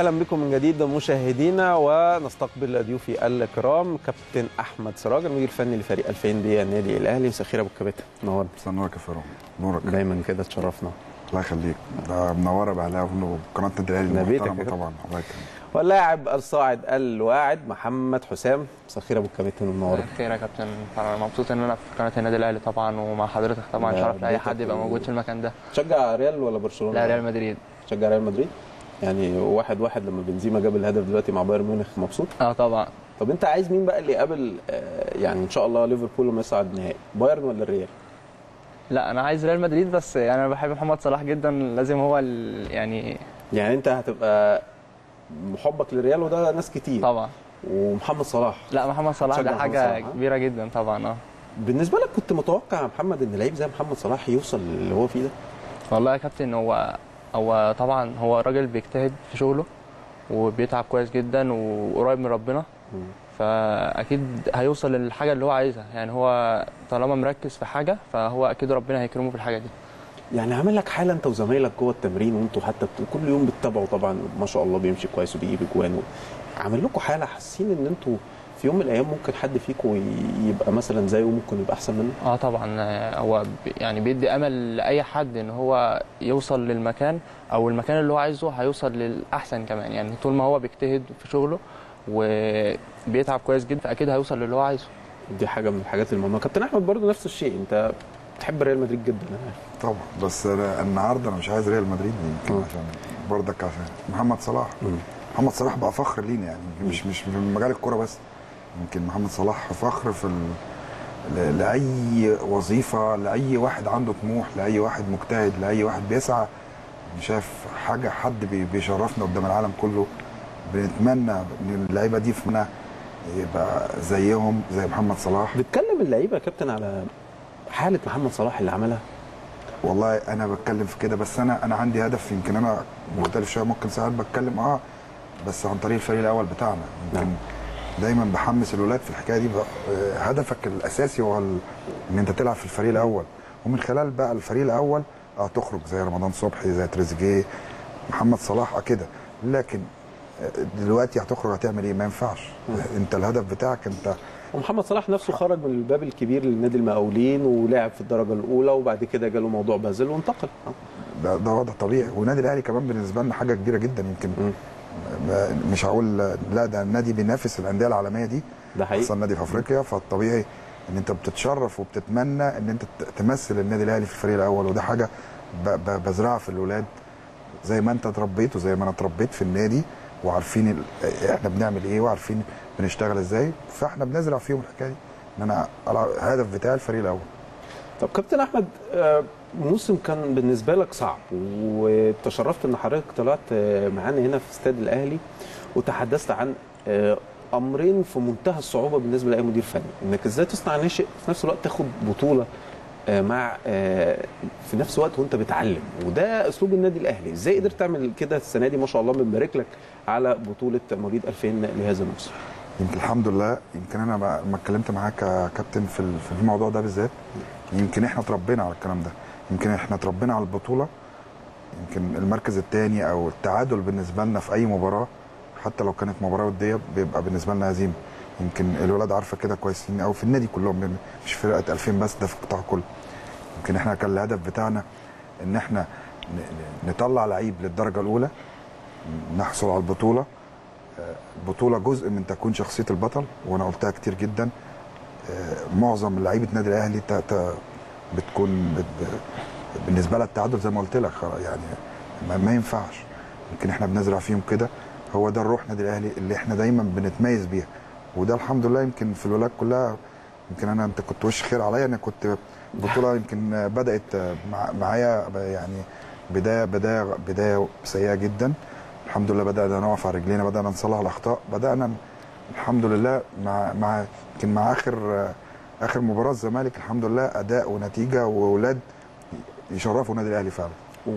اهلا بكم من جديد مشاهدينا ونستقبل ضيوفي الكرام كابتن احمد سراج المدير الفني لفريق 2000 بالنادي الاهلي مساء الخير ابو الكباتن نورنا مساء نورك يا فاروق نورك دايما كده تشرفنا الله يخليك ده منوره باهلاوي وقناه النادي الاهلي ده بيتك المحترمة يا طبعا الله يكرمك واللاعب الصاعد الواعد محمد حسام مساء الخير ابو الكباتن منورنا خير يا كابتن انا مبسوط ان انا في قناه النادي الاهلي طبعا ومع حضرتك طبعا لا، شرف لاي بيتك حد يبقى و- موجود في المكان ده تشجع ريال ولا برشلونه؟ لا ريال مدريد تشجع ريال مدريد؟ يعني واحد واحد لما بنزيما جاب الهدف دلوقتي مع بايرن ميونخ مبسوط؟ اه طبعا طب انت عايز مين بقى اللي يقابل آه، يعني ان شاء الله ليفربول لما يصعد نهائي بايرن ولا الريال؟ لا انا عايز ريال مدريد بس يعني انا بحب محمد صلاح جدا لازم هو ال- يعني يعني انت هتبقى محبك للريال وده ناس كتير طبعا ومحمد صلاح لا محمد صلاح تشجع ده محمد حاجه صلاح، ها؟ كبيره جدا طبعا اه بالنسبه لك كنت متوقع يا محمد ان لعيب زي محمد صلاح يوصل اللي هو فيه ده والله يا كابتن هو هو طبعا هو راجل بيجتهد في شغله وبيتعب كويس جدا وقريب من ربنا فاكيد هيوصل للحاجه اللي هو عايزها يعني هو طالما مركز في حاجه فهو اكيد ربنا هيكرمه في الحاجه دي يعني عامل لك حاله انت وزمايلك جوه التمرين وانتوا حتى بت- كل يوم بتتابعوا طبعا ما شاء الله بيمشي كويس وبيجيب اجوان و- عامل لكم حاله حاسين ان انتوا في يوم من الايام ممكن حد فيكم ي- يبقى مثلا زيه وممكن يبقى احسن منه اه طبعا آه، هو بي- يعني بيدي امل لاي حد ان هو يوصل للمكان او المكان اللي هو عايزه هيوصل للاحسن كمان يعني طول ما هو بيجتهد في شغله وبيتعب كويس جدا فاكيد هيوصل للي هو عايزه دي حاجه من الحاجات المهمه كابتن احمد برضو نفس الشيء انت بتحب ريال مدريد جدا أنا عارف. طبعا بس أنا النهارده انا مش عايز ريال مدريد يمكن مم. عشان برضك عشان محمد صلاح مم. محمد صلاح بقى فخر لينا يعني مش مش في مجال الكوره بس يمكن محمد صلاح فخر في ال... ل- لاي وظيفه لاي واحد عنده طموح لاي واحد مجتهد لاي واحد بيسعى شايف حاجه حد بي- بيشرفنا قدام العالم كله بنتمنى ان اللعيبه دي في منها يبقى زيهم زي محمد صلاح بتكلم اللعيبه يا كابتن على حاله محمد صلاح اللي عملها والله انا بتكلم في كده بس انا انا عندي هدف يمكن انا مختلف شويه ممكن ساعات بتكلم اه بس عن طريق الفريق الاول بتاعنا يمكن نعم. دايما بحمس الولاد في الحكايه دي بقى آه، هدفك الاساسي هو ال- ان انت تلعب في الفريق الاول ومن خلال بقى الفريق الاول اه تخرج زي رمضان صبحي زي تريزيجيه محمد صلاح اه كده لكن آه، دلوقتي هتخرج هتعمل ايه ما ينفعش انت الهدف بتاعك انت ومحمد صلاح نفسه خرج من الباب الكبير للنادي المقاولين ولعب في الدرجه الاولى وبعد كده جاله موضوع بازل وانتقل آه. ده, ده وضع طبيعي والنادي الاهلي كمان بالنسبه لنا حاجه كبيره جدا يمكن مم. ما- مش هقول لا ده النادي بينافس الانديه العالميه دي ده حقيقي احسن نادي في افريقيا فالطبيعي ان انت بتتشرف وبتتمنى ان انت ت- تمثل النادي الاهلي في الفريق الاول وده حاجه ب- ب- بزرعها في الاولاد زي ما انت اتربيت وزي ما انا اتربيت في النادي وعارفين ال- احنا بنعمل ايه وعارفين بنشتغل ازاي فاحنا بنزرع فيهم الحكايه دي ان انا ألعب- الهدف بتاعي الفريق الاول طب كابتن احمد آه، موسم كان بالنسبه لك صعب وتشرفت ان حضرتك طلعت آه، معانا هنا في استاد الاهلي وتحدثت عن آه، امرين في منتهى الصعوبه بالنسبه لاي مدير فني انك ازاي تصنع ناشئ في نفس الوقت تاخد بطوله آه، مع آه، في نفس الوقت وانت بتعلم وده اسلوب النادي الاهلي ازاي قدرت تعمل كده السنه دي ما شاء الله بنبارك لك على بطوله مواليد 2000 لهذا الموسم يمكن الحمد لله يمكن انا ما ما اتكلمت معاك يا كابتن في ال- في الموضوع ده بالذات يمكن احنا اتربينا على الكلام ده يمكن احنا اتربينا على البطوله يمكن المركز الثاني او التعادل بالنسبه لنا في اي مباراه حتى لو كانت مباراه وديه بيبقى بالنسبه لنا هزيمه يمكن الولاد عارفه كده كويسين او في النادي كلهم مش فرقه 2000 بس ده في القطاع كله يمكن احنا كان الهدف بتاعنا ان احنا ن- ن- نطلع لعيب للدرجه الاولى نحصل على البطوله البطوله جزء من تكوين شخصيه البطل وانا قلتها كتير جدا آه، معظم لعيبه النادي الاهلي ت- ت- بتكون بت- ب- بالنسبه لها التعادل زي ما قلت لك خلاص يعني ما, ما ينفعش يمكن احنا بنزرع فيهم كده هو ده الروح النادي الاهلي اللي احنا دايما بنتميز بيها وده الحمد لله يمكن في الولاد كلها يمكن انا انت كنت وش خير عليا انا كنت البطوله يمكن بدات مع- معايا يعني بدايه بدايه بدايه سيئه جدا الحمد لله بدانا نقف على رجلينا بدانا نصلح الاخطاء بدانا الحمد لله مع مع يمكن مع اخر اخر مباراه الزمالك الحمد لله اداء ونتيجه واولاد يشرفوا النادي الاهلي فعلا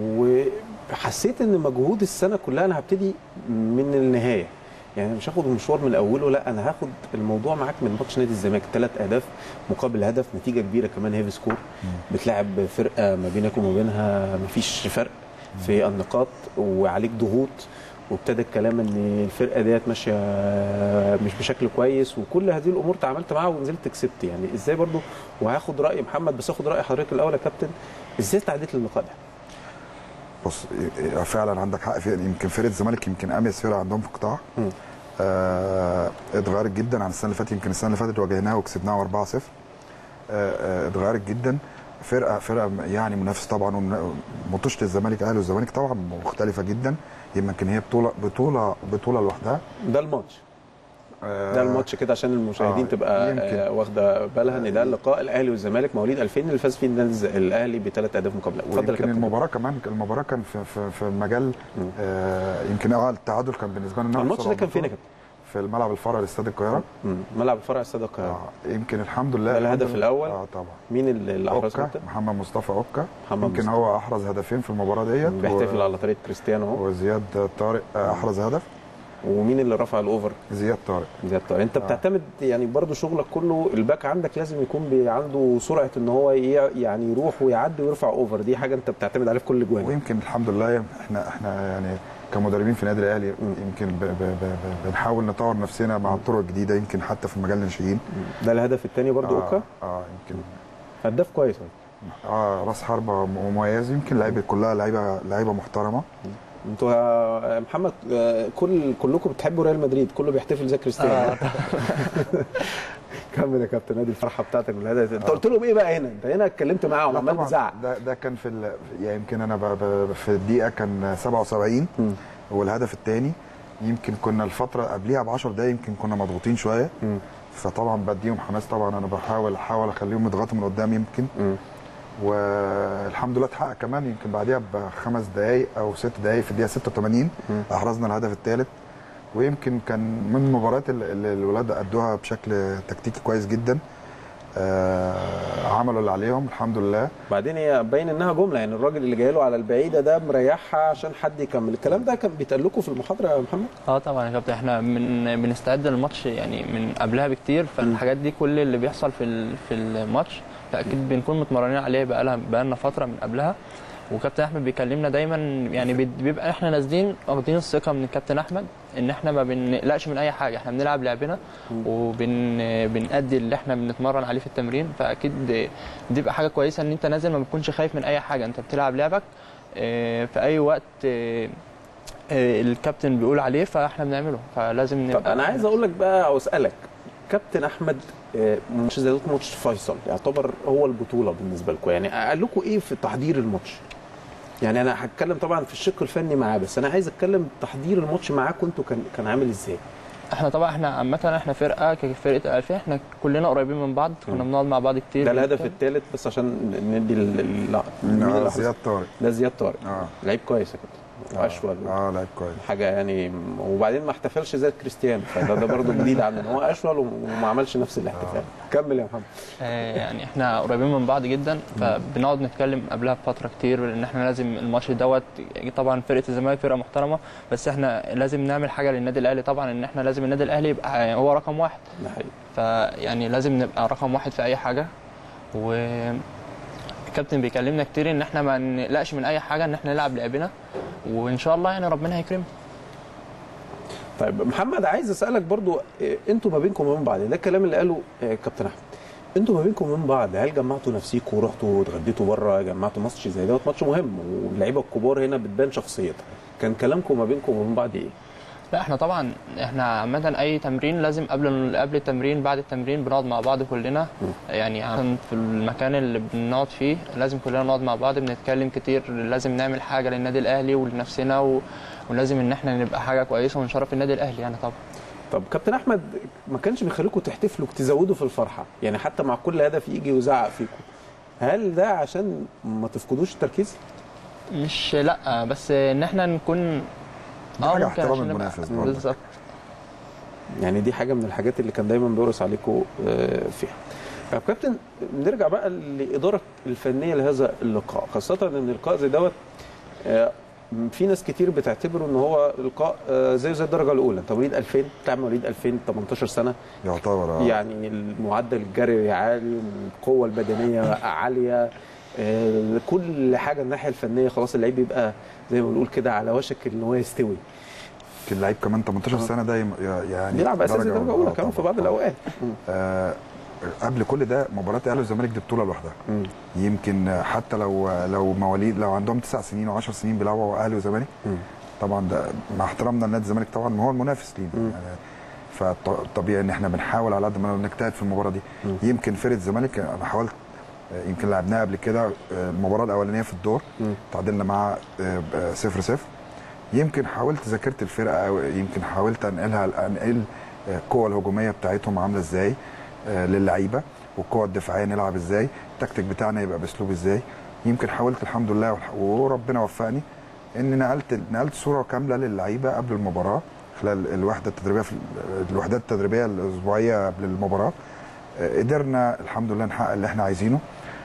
وحسيت ان مجهود السنه كلها انا هبتدي من النهايه يعني مش هاخد المشوار من اوله لا انا هاخد الموضوع معاك من ماتش نادي الزمالك ثلاث اهداف مقابل هدف نتيجه كبيره كمان هيفي سكور بتلعب فرقه ما بينك وما بينها ما فيش فرق في النقاط وعليك ضغوط وابتدى الكلام ان الفرقه ديت ماشيه مش بشكل كويس وكل هذه الامور تعاملت معاها ونزلت كسبت يعني ازاي برضو وهاخد راي محمد بس اخد راي حضرتك الاول يا كابتن ازاي تعديت للقاء ده؟ بص إيه- فعلا عندك حق في يمكن فرقه الزمالك يمكن اميز فرقه عندهم في القطاع مم. آه اتغيرت جدا عن السنه اللي فاتت يمكن السنه اللي فاتت واجهناها وكسبناها 4-0 آه آه اتغيرت جدا فرقه فرقه يعني منافس طبعا ومن- مطوشه الزمالك اهلي والزمالك طبعا مختلفه جدا يمكن هي بطوله بطوله بطوله لوحدها ده الماتش آه ده الماتش كده عشان المشاهدين آه، تبقى يمكن. آه، واخده بالها ان ده اللقاء الاهلي والزمالك مواليد 2000 اللي فاز فيه النادي الز- الاهلي بثلاث اهداف مقابله اتفضل يا ويمكن كابتن المباراه كمان المباراه كان في في, في مجال مم. آه يمكن اه التعادل كان بالنسبه لنا الماتش ده كان فين يا كابتن؟ في الملعب الفرعي لاستاد القاهره مم. ملعب الفرع استاد القاهره آه يمكن الحمد لله ده الهدف الحمد لله. الأول؟ اه طبعا مين اللي اللي احرز اوكا كابتن؟ محمد مصطفى اوكا محمد يمكن مصطفى. هو احرز هدفين في المباراه ديت بيحتفل و... على طريقه كريستيانو اهو وزياد طارق آه، احرز هدف ومين اللي رفع الاوفر؟ زياد طارق زياد طارق انت آه. بتعتمد يعني برضو شغلك كله الباك عندك لازم يكون بي عنده سرعه ان هو ي- يعني يروح ويعدي ويرفع اوفر دي حاجه انت بتعتمد عليها في كل جوان ويمكن الحمد لله احنا احنا يعني كمدربين في النادي الاهلي يمكن ب... ب... ب... ب... بنحاول نطور نفسنا مع الطرق الجديده يمكن حتى في مجال الناشئين ده الهدف الثاني برضو اوكا اه, آه يمكن هداف كويس أهو. اه راس حربه مميز يمكن لعيبه كلها لعيبه لعيبه محترمه انتوا يا محمد آه، كل كلكم بتحبوا ريال مدريد كله بيحتفل زي كريستيانو آه، كمل يا كابتن ادي الفرحه بتاعتك بالهدف انت قلت لهم ايه بقى هنا انت هنا اتكلمت معاهم لا عمال طبعاً بتزعق ده ده كان في ال... يعني يمكن انا ب... ب... في الدقيقه كان 77 مم. والهدف الثاني يمكن كنا الفتره قبليها ب 10 دقايق يمكن كنا مضغوطين شويه مم. فطبعا بديهم حماس طبعا انا بحاول احاول اخليهم يضغطوا من قدام يمكن مم. والحمد لله اتحقق كمان يمكن بعديها بخمس دقائق او ست دقائق في الدقيقه 86 مم. احرزنا الهدف الثالث ويمكن كان من المباريات اللي اللي الولاد ادوها بشكل تكتيكي كويس جدا آه عملوا اللي عليهم الحمد لله بعدين هي باين انها جمله يعني الراجل اللي جاي له على البعيده ده مريحها عشان حد يكمل الكلام ده كان بيتقال لكم في المحاضره يا محمد اه طبعا يا كابتن احنا من بنستعد للماتش يعني من قبلها بكتير فالحاجات دي كل اللي بيحصل في ال- في الماتش فاكيد بنكون متمرنين عليه بقالها بقالنا فتره من قبلها وكابتن احمد بيكلمنا دايما يعني بي- بيبقى احنا نازلين واخدين الثقه من الكابتن احمد ان احنا ما بنقلقش من اي حاجه احنا بنلعب لعبنا وبن بنأدي اللي احنا بنتمرن عليه في التمرين فاكيد دي بتبقى حاجه كويسه ان انت نازل ما بتكونش خايف من اي حاجه انت بتلعب لعبك اه، في اي وقت اه، اه، الكابتن بيقول عليه فاحنا بنعمله فلازم نبقى طب انا عايز اقول لك بقى او اسالك كابتن احمد آه، ماتش زي دوت ماتش فيصل يعتبر هو البطوله بالنسبه لكم يعني قال لكم ايه في تحضير الماتش يعني انا هتكلم طبعا في الشق الفني معاه بس انا عايز اتكلم تحضير الماتش معاكم انتوا كان كان عامل ازاي احنا طبعا احنا عامه احنا فرقه كفرقه الفيه احنا كلنا قريبين من بعض كنا بنقعد مع بعض كتير ده الهدف الثالث بس عشان ندي ال- ال- لا مين آه، اللي حصل؟ زياد طارق ده زياد طارق اه لعيب كويس يا كابتن واشول اه لعيب كويس حاجه يعني وبعدين ما احتفلش زي كريستيانو فده ده برضه جديد عنه ان هو اشول وما عملش نفس الاحتفال كمل يا محمد آه، يعني احنا قريبين من بعض جدا فبنقعد نتكلم قبلها بفتره كتير ان احنا لازم الماتش دوت طبعا فرقه الزمالك فرقه محترمه بس احنا لازم نعمل حاجه للنادي الاهلي طبعا ان احنا لازم النادي الاهلي يبقى هو رقم واحد ده حقيقي فيعني لازم نبقى رقم واحد في اي حاجه و الكابتن بيكلمنا كتير ان احنا ما نقلقش من اي حاجه ان احنا نلعب لعبنا وان شاء الله يعني ربنا هيكرمنا طيب محمد عايز اسالك برضو إيه، انتوا ما بينكم وبين بعض ده الكلام اللي قاله إيه، كابتن احمد انتوا ما بينكم وبين بعض هل جمعتوا نفسيكم ورحتوا اتغديتوا بره جمعتوا ماتش زي دوت ماتش مهم واللعيبه الكبار هنا بتبان شخصيتها كان كلامكم ما بينكم وبين بعض ايه؟ لا احنا طبعا احنا عامة اي تمرين لازم قبل قبل التمرين بعد التمرين بنقعد مع بعض كلنا يعني عشان في المكان اللي بنقعد فيه لازم كلنا نقعد مع بعض بنتكلم كتير لازم نعمل حاجة للنادي الاهلي ولنفسنا و... ولازم ان احنا نبقى حاجة كويسة ونشرف النادي الاهلي يعني طبعا طب كابتن احمد ما كانش بيخليكم تحتفلوا تزودوا في الفرحه يعني حتى مع كل هدف يجي ويزعق فيكم هل ده عشان ما تفقدوش التركيز؟ مش لا بس ان احنا نكون دي حاجة ممكن احترام عشان نبقى- المنافس برضه. بالظبط يعني دي حاجه من الحاجات اللي كان دايما بيورس عليكم آه، فيها. طب كابتن نرجع بقى للاداره الفنيه لهذا اللقاء خاصه ان اللقاء زي دوت آه، في ناس كتير بتعتبره ان هو لقاء آه، زيه زي الدرجه الاولى انت مواليد 2000 بتاع مواليد 2000 18 سنه يعتبر آه. يعني المعدل الجري عالي القوه البدنيه عاليه آه، كل حاجه الناحيه الفنيه خلاص اللعيب بيبقى زي ما بنقول كده على وشك ان هو يستوي يمكن لعيب كمان 18 آه. سنه ده يم- يعني بيلعب اساسي درجه اولى آه كمان في طبعاً. بعض الاوقات آه قبل كل ده مباراه الاهلي والزمالك دي بطوله لوحدها مم. يمكن آه، حتى لو لو مواليد لو عندهم تسع سنين و10 سنين بيلعبوا اهلي وزمالك مم. طبعا ده مع احترامنا لنادي الزمالك طبعا ما هو المنافس لينا مم. يعني فطبيعي ان احنا بنحاول على قد ما نقدر نجتهد في المباراه دي مم. يمكن فرقه الزمالك انا حاولت آه، يمكن لعبناها قبل كده آه، المباراه الاولانيه في الدور مم. تعادلنا معاها آه، ب- صفر صفر يمكن حاولت ذاكرت الفرقه او يمكن حاولت انقلها انقل آه، القوه الهجوميه بتاعتهم عامله ازاي آه، للعيبه والقوه الدفاعيه نلعب ازاي التكتيك بتاعنا يبقى باسلوب ازاي يمكن حاولت الحمد لله والح- وربنا وفقني ان نقلت نقلت صوره كامله للعيبه قبل المباراه خلال الوحده التدريبيه في ال- الوحدات التدريبيه الاسبوعيه قبل المباراه آه، قدرنا الحمد لله نحقق اللي احنا عايزينه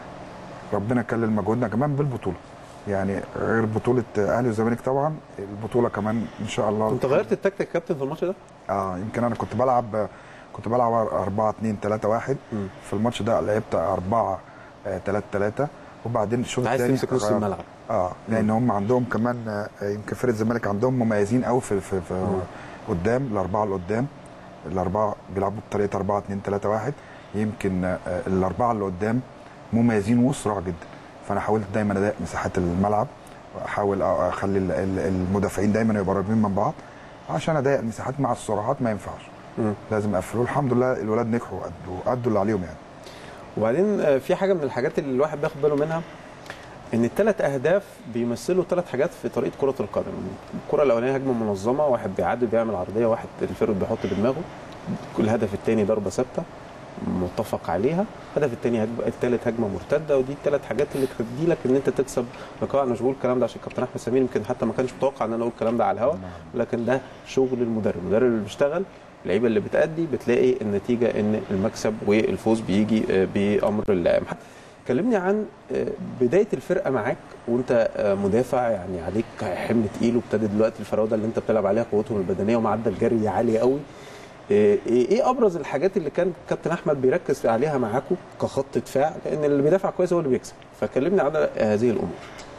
ربنا كلل مجهودنا كمان بالبطوله يعني غير بطوله اهلي والزمالك طبعا البطوله كمان ان شاء الله انت غيرت التكتيك يا كابتن في الماتش ده؟ اه يمكن انا كنت بلعب كنت بلعب 4 2 3 1 مم. في الماتش ده لعبت 4 3 3 وبعدين الشوط عايز الثاني تمسك نص الملعب اه لان هم عندهم كمان آه، يمكن فرقه الزمالك عندهم مميزين قوي في, في, في مم. قدام الاربعه اللي قدام الاربعه بيلعبوا بطريقه 4 2 3 1 يمكن آه، الاربعه اللي قدام مميزين وصراع جدا فانا حاولت دايما اضيق مساحات الملعب واحاول اخلي ال- ال- المدافعين دايما يبقوا قريبين من بعض عشان اضيق المساحات مع السرعات ما ينفعش مم. لازم اقفلوا الحمد لله الولاد نجحوا وادوا ادوا اللي عليهم يعني وبعدين آه، في حاجه من الحاجات اللي الواحد بياخد باله منها ان الثلاث اهداف بيمثلوا ثلاث حاجات في طريقه كره القدم الكره الاولانيه هجمه منظمه واحد بيعدي بيعمل عرضيه واحد الفرد بيحط بدماغه الهدف الثاني ضربه ثابته متفق عليها الهدف الثاني هجمه الثالث هجمه مرتده ودي الثلاث حاجات اللي تدي لك ان انت تكسب لقاء انا مش بقول الكلام ده عشان كابتن احمد سمير يمكن حتى ما كانش متوقع ان انا اقول الكلام ده على الهواء لكن ده شغل المدرب المدرب اللي بيشتغل اللعيبه اللي بتأدي بتلاقي النتيجه ان المكسب والفوز بيجي آه، بامر الله محمد، كلمني عن آه، بدايه الفرقه معاك وانت آه، مدافع يعني عليك حمل تقيل وابتدى دلوقتي الفراوده اللي انت بتلعب عليها قوتهم البدنيه ومعدل جري عالي قوي آه، ايه ابرز الحاجات اللي كان كابتن احمد بيركز عليها معاكم كخط دفاع لان اللي بيدافع كويس هو اللي بيكسب فكلمني عن هذه الامور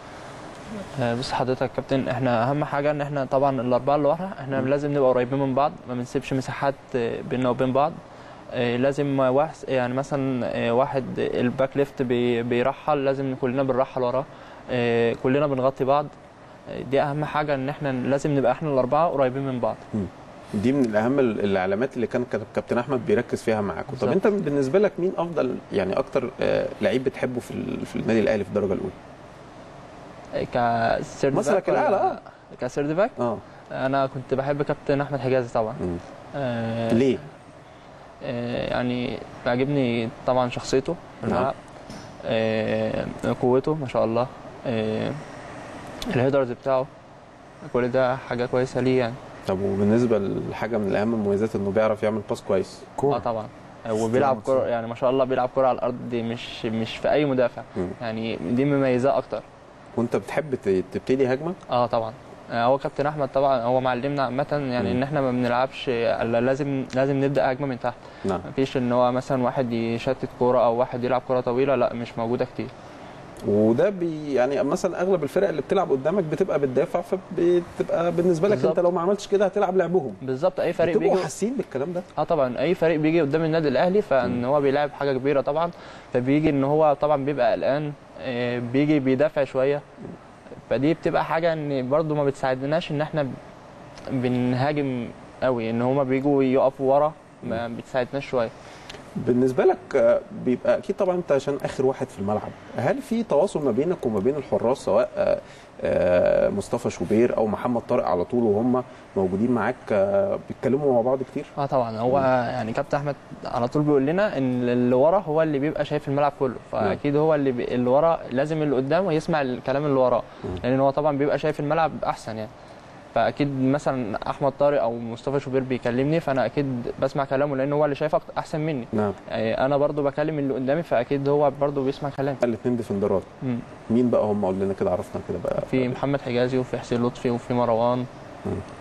آه، بص حضرتك يا كابتن احنا اهم حاجه ان احنا طبعا الاربعه اللي ورا احنا مم. لازم نبقى قريبين من بعض ما بنسيبش مساحات آه، بيننا وبين بعض آه، لازم واحد يعني مثلا آه، واحد الباك ليفت بي- بيرحل لازم كلنا بنرحل وراه آه، كلنا بنغطي بعض آه، دي اهم حاجه ان احنا لازم نبقى احنا الاربعه قريبين من بعض دي من الاهم العلامات اللي كان كاب- كابتن احمد بيركز فيها معاكم طب بالظبط. انت بالنسبه لك مين افضل يعني اكتر آه، لعيب بتحبه في ال- في النادي الاهلي في الدرجه الاولى آه، كسيرد مثلك باك ولا- الأعلى، آه. كسيرد باك اه انا كنت بحب كابتن احمد حجازي طبعا مم. آه، ليه آه، يعني بيعجبني طبعا شخصيته في نعم. الملعب آه، قوته ما شاء الله آه، الهيدرز بتاعه كل ده حاجه كويسه ليه يعني طب وبالنسبه لحاجه من اهم المميزات انه بيعرف يعمل باس كويس اه كوره طبعا آه، وبيلعب استلام كرة يعني ما شاء الله بيلعب كرة على الارض دي مش مش في اي مدافع مم. يعني دي مميزاه اكتر وانت بتحب ت- تبتدي هجمه اه طبعا آه، هو كابتن احمد طبعا هو معلمنا عامه يعني مم. ان احنا ما بنلعبش الا لازم لازم نبدا هجمه من تحت نعم مفيش ان هو مثلا واحد يشتت كوره او واحد يلعب كوره طويله لا مش موجوده كتير وده بي يعني مثلا اغلب الفرق اللي بتلعب قدامك بتبقى بتدافع فبتبقى بالنسبه لك بالظبط. انت لو ما عملتش كده هتلعب لعبهم بالظبط اي فريق بتبقوا بيجي حاسين بالكلام ده اه طبعا اي فريق بيجي قدام النادي الاهلي فان هو بيلعب حاجه كبيره طبعا فبيجي ان هو طبعا بيبقى قلقان آه، بيجي بيدافع شويه فدي بتبقى حاجه ان برضو ما بتساعدناش ان احنا بنهاجم قوي ان هما بيجوا يقفوا ورا ما بتساعدناش شويه بالنسبه لك آه، بيبقى اكيد طبعا انت عشان اخر واحد في الملعب هل في تواصل ما بينك وما بين الحراس سواء آه، آه، مصطفى شوبير او محمد طارق على طول وهم موجودين معاك آه، بيتكلموا مع بعض كتير اه طبعا هو يعني كابتن احمد على طول بيقول لنا ان اللي ورا هو اللي بيبقى شايف الملعب كله فاكيد هو اللي بي... اللي ورا لازم اللي قدامه يسمع الكلام اللي وراه مم. لان هو طبعا بيبقى شايف الملعب احسن يعني فاكيد مثلا احمد طارق او مصطفى شوبير بيكلمني فانا اكيد بسمع كلامه لان هو اللي شايف أكتر- احسن مني نعم يعني انا برضو بكلم اللي قدامي فاكيد هو برضو بيسمع كلامي الاثنين ديفندرات مم. مين بقى هم قول لنا كده عرفنا كده بقى في محمد حجازي وفي حسين لطفي وفي مروان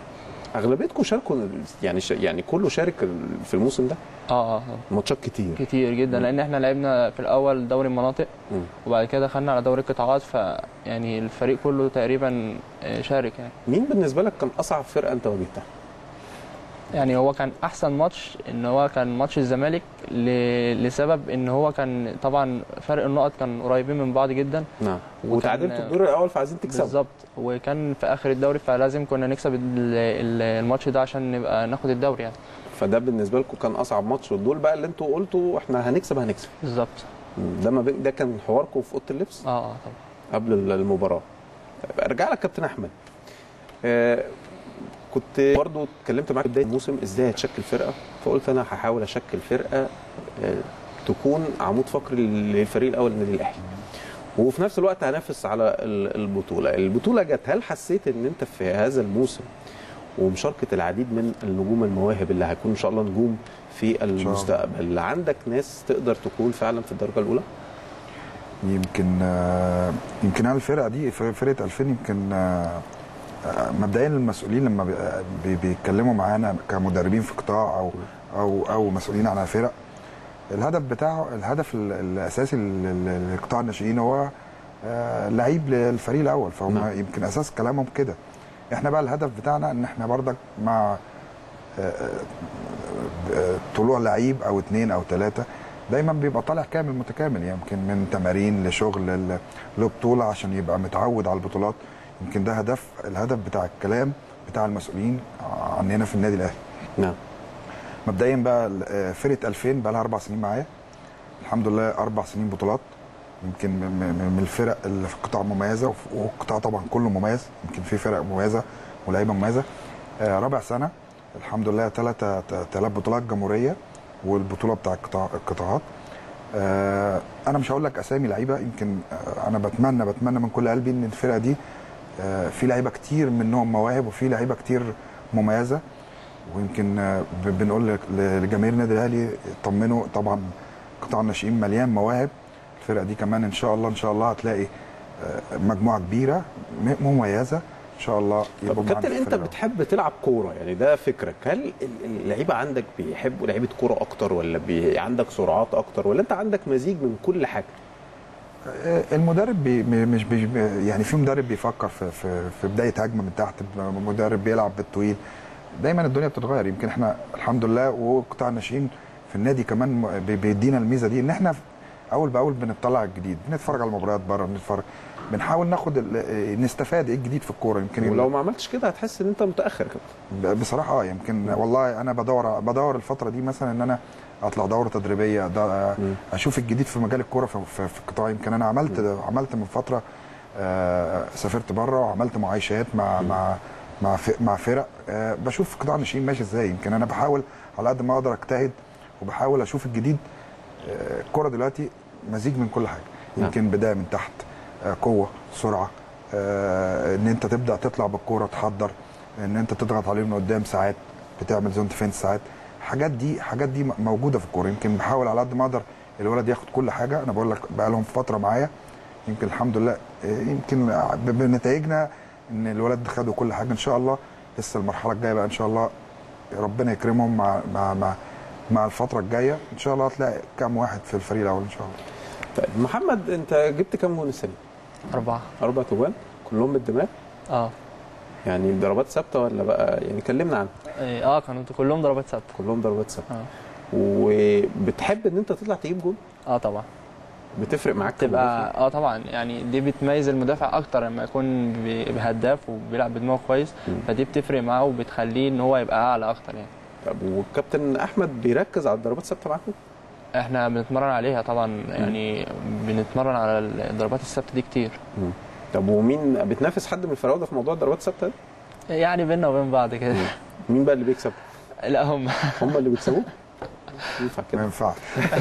اغلبيتكم شاركوا يعني ش... يعني كله شارك في الموسم ده اه اه ماتشات كتير كتير جدا لان احنا لعبنا في الاول دوري المناطق مم. وبعد كده دخلنا على دوري القطاعات فيعني الفريق كله تقريبا آه، شارك يعني مين بالنسبه لك كان اصعب فرقه انت واجهتها؟ يعني هو كان احسن ماتش ان هو كان ماتش الزمالك ل... لسبب ان هو كان طبعا فرق النقط كان قريبين من بعض جدا نعم وكان- وتعادلتوا الدور الاول فعايزين تكسبوا بالظبط وكان في اخر الدوري فلازم كنا نكسب ال- ال- الماتش ده عشان نبقى ناخد الدوري يعني فده بالنسبه لكم كان اصعب ماتش ودول بقى اللي انتوا قلتوا احنا هنكسب هنكسب بالظبط ده ما بين ده كان حواركم في اوضه اللبس اه اه طبعا قبل المباراه طيب ارجع لك كابتن احمد آه كنت برضو اتكلمت معاك في بدايه الموسم ازاي هتشكل فرقه فقلت انا هحاول اشكل فرقه آه تكون عمود فقري للفريق الاول النادي الاهلي وفي نفس الوقت هنافس على ال- البطوله البطوله جت هل حسيت ان انت في هذا الموسم ومشاركه العديد من النجوم المواهب اللي هيكونوا ان شاء الله نجوم في الله. المستقبل عندك ناس تقدر تكون فعلا في الدرجه الاولى يمكن آه، يمكن انا الفرقه دي ف- فرقه 2000 يمكن آه، آه، مبدئيا المسؤولين لما بي- بي- بيتكلموا معانا كمدربين في قطاع او او او مسؤولين على فرق الهدف بتاعه الهدف ال- الاساسي ل- ل- لقطاع الناشئين هو آه، لعيب للفريق الاول فهم نعم. يمكن اساس كلامهم كده احنا بقى الهدف بتاعنا ان احنا بردك مع آه، آه، آه، طلوع لعيب او اثنين او ثلاثه دايما بيبقى طالع كامل متكامل يمكن من تمارين لشغل ل- لبطوله عشان يبقى متعود على البطولات يمكن ده هدف الهدف بتاع الكلام بتاع المسؤولين عننا في النادي الاهلي نعم مبدئيا بقى آه، فرقه 2000 بقى لها اربع سنين معايا الحمد لله اربع سنين بطولات يمكن من- من من الفرق اللي في القطاع مميزه وف- والقطاع طبعا كله مميز يمكن في فرق مميزه ولاعيبه مميزه آه، رابع سنه الحمد لله ثلاثه ثلاث بطولات جمهوريه والبطوله بتاع القطاع القطاعات آه، انا مش هقول لك اسامي لعيبه يمكن آه، انا بتمنى بتمنى من كل قلبي ان الفرقه دي آه، في لعيبه كتير منهم مواهب وفي لعيبه كتير مميزه ويمكن آه، ب- بنقول لك- لجماهير النادي الاهلي طمنوا طبعا قطاع الناشئين مليان مواهب الفرقه دي كمان ان شاء الله ان شاء الله هتلاقي آه، مجموعه كبيره م- مميزه ان شاء الله يبقوا طب معانا كابتن في انت الفرقة. بتحب تلعب كوره يعني ده فكرك هل ال- اللعيبه عندك بيحبوا لعيبه كوره اكتر ولا بي... عندك سرعات اكتر ولا انت عندك مزيج من كل حاجه آه، المدرب بي م- مش بي يعني في مدرب بيفكر في في, في بدايه هجمه من تحت مدرب بيلعب بالطويل دايما الدنيا بتتغير يمكن احنا الحمد لله وقطاع الناشئين في النادي كمان م- بي- بيدينا الميزه دي ان احنا اول باول بنطلع الجديد بنتفرج على المباريات بره بنتفرج بنحاول ناخد ال- نستفاد ايه الجديد في الكوره يمكن ولو ما عملتش كده هتحس ان انت متاخر كده ب- بصراحه اه يمكن والله انا بدور بدور الفتره دي مثلا ان انا اطلع دوره تدريبيه ده مم. اشوف الجديد في مجال الكوره في, في, في القطاع يمكن انا عملت عملت من فتره آه سافرت بره وعملت معايشات مع مع مع ف- مع فرق آه بشوف قطاع الناشئين ماشي ازاي يمكن انا بحاول على قد ما اقدر اجتهد وبحاول اشوف الجديد آه، الكوره دلوقتي مزيج من كل حاجه نعم. يمكن بدايه من تحت آه، قوه سرعه آه، ان انت تبدا تطلع بالكوره تحضر ان انت تضغط عليهم من قدام ساعات بتعمل زون ديفنس ساعات حاجات دي حاجات دي م- موجوده في الكوره يمكن بحاول على قد ما اقدر الولد ياخد كل حاجه انا بقول لك بقى لهم فتره معايا يمكن الحمد لله آه، يمكن ب- بنتائجنا ان الولد خدوا كل حاجه ان شاء الله لسه المرحله الجايه بقى ان شاء الله ربنا يكرمهم مع مع مع مع الفتره الجايه ان شاء الله هتلاقي كام واحد في الفريق الاول ان شاء الله طيب محمد انت جبت كام جون السنه أربعة اربع تجوان كلهم بالدماغ اه يعني ضربات ثابته ولا بقى يعني كلمنا عنها إيه، اه كانوا كلهم ضربات ثابتة كلهم ضربات ثابته اه وبتحب ان انت تطلع تجيب جون اه طبعا بتفرق معاك كمدافع؟ تبقى اه طبعا يعني دي بتميز المدافع اكتر لما يكون بي- بهداف وبيلعب بدماغه كويس مم. فدي بتفرق معاه وبتخليه ان هو يبقى اعلى اكتر يعني طب والكابتن احمد بيركز على الضربات الثابته معاكم احنا بنتمرن عليها طبعا يعني بنتمرن على الضربات الثابته دي كتير طب ومين بتنافس حد من الفراوده في موضوع الضربات الثابته ده؟ يعني بينا وبين بعض كده مين بقى اللي بيكسب؟ لا هم هم اللي بيكسبوه؟ ينفع ما كده ينفعش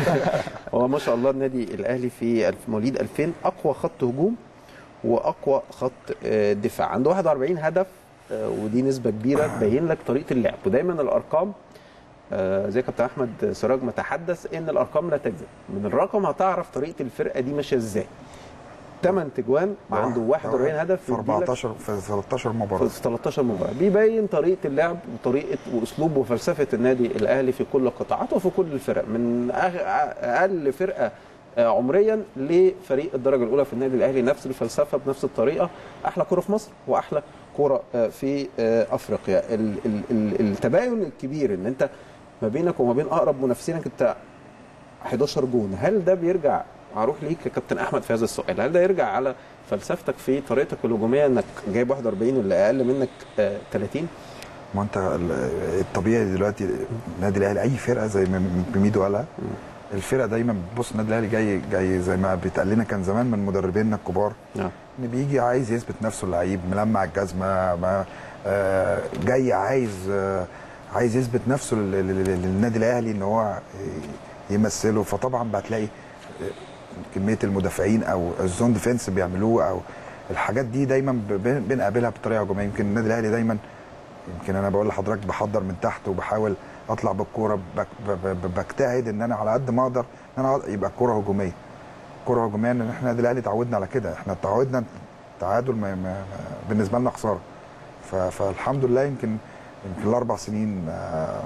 هو ما شاء الله النادي الاهلي في الف- مواليد 2000 اقوى خط هجوم واقوى خط آه، دفاع عنده 41 هدف آه، ودي نسبه كبيره تبين لك طريقه اللعب ودايما الارقام آه، زي كابتن احمد سراج ما تحدث ان الارقام لا تكذب من الرقم هتعرف طريقه الفرقه دي ماشيه ازاي 8 تجوان وعنده 41 هدف في يديلك 14 في 13 مباراه في 13 مباراه بيبين طريقه اللعب وطريقه واسلوب وفلسفه النادي الاهلي في كل القطاعات وفي كل الفرق من أغ- اقل فرقه آه، عمريا لفريق الدرجه الاولى في النادي الاهلي نفس الفلسفه بنفس الطريقه احلى كره في مصر واحلى كره آه، في آه، افريقيا ال- ال- ال- التباين الكبير ان انت ما بينك وما بين اقرب منافسينك انت 11 جون هل ده بيرجع هروح ليك يا كابتن احمد في هذا السؤال هل ده يرجع على فلسفتك في طريقتك الهجوميه انك جايب 41 واللي اقل منك آه، 30 ما انت ال- الطبيعي دلوقتي النادي الاهلي اي فرقه زي ما ميدو قالها الفرقه دايما بتبص النادي الاهلي جاي جاي زي ما بيتقال لنا كان زمان من مدربينا الكبار نعم ان بيجي عايز يثبت نفسه اللعيب ملمع الجزمه ما آه، جاي عايز آه، عايز يثبت نفسه لل- لل- لل- للنادي الاهلي ان هو يمثله فطبعا بتلاقي كميه المدافعين او الزون ديفense بيعملوه او الحاجات دي دايما ب- بن- بنقابلها بطريقه هجوميه يمكن النادي الاهلي دايما يمكن انا بقول لحضرتك بحضر من تحت وبحاول اطلع بالكوره بك- ب- ب- بجتهد ان انا على قد ما اقدر ان انا يبقى الكوره هجوميه كره هجوميه ان احنا النادي الاهلي تعودنا على كده احنا تعودنا تعادل ما ما بالنسبه لنا خساره ف- فالحمد لله يمكن يمكن الاربع سنين آه،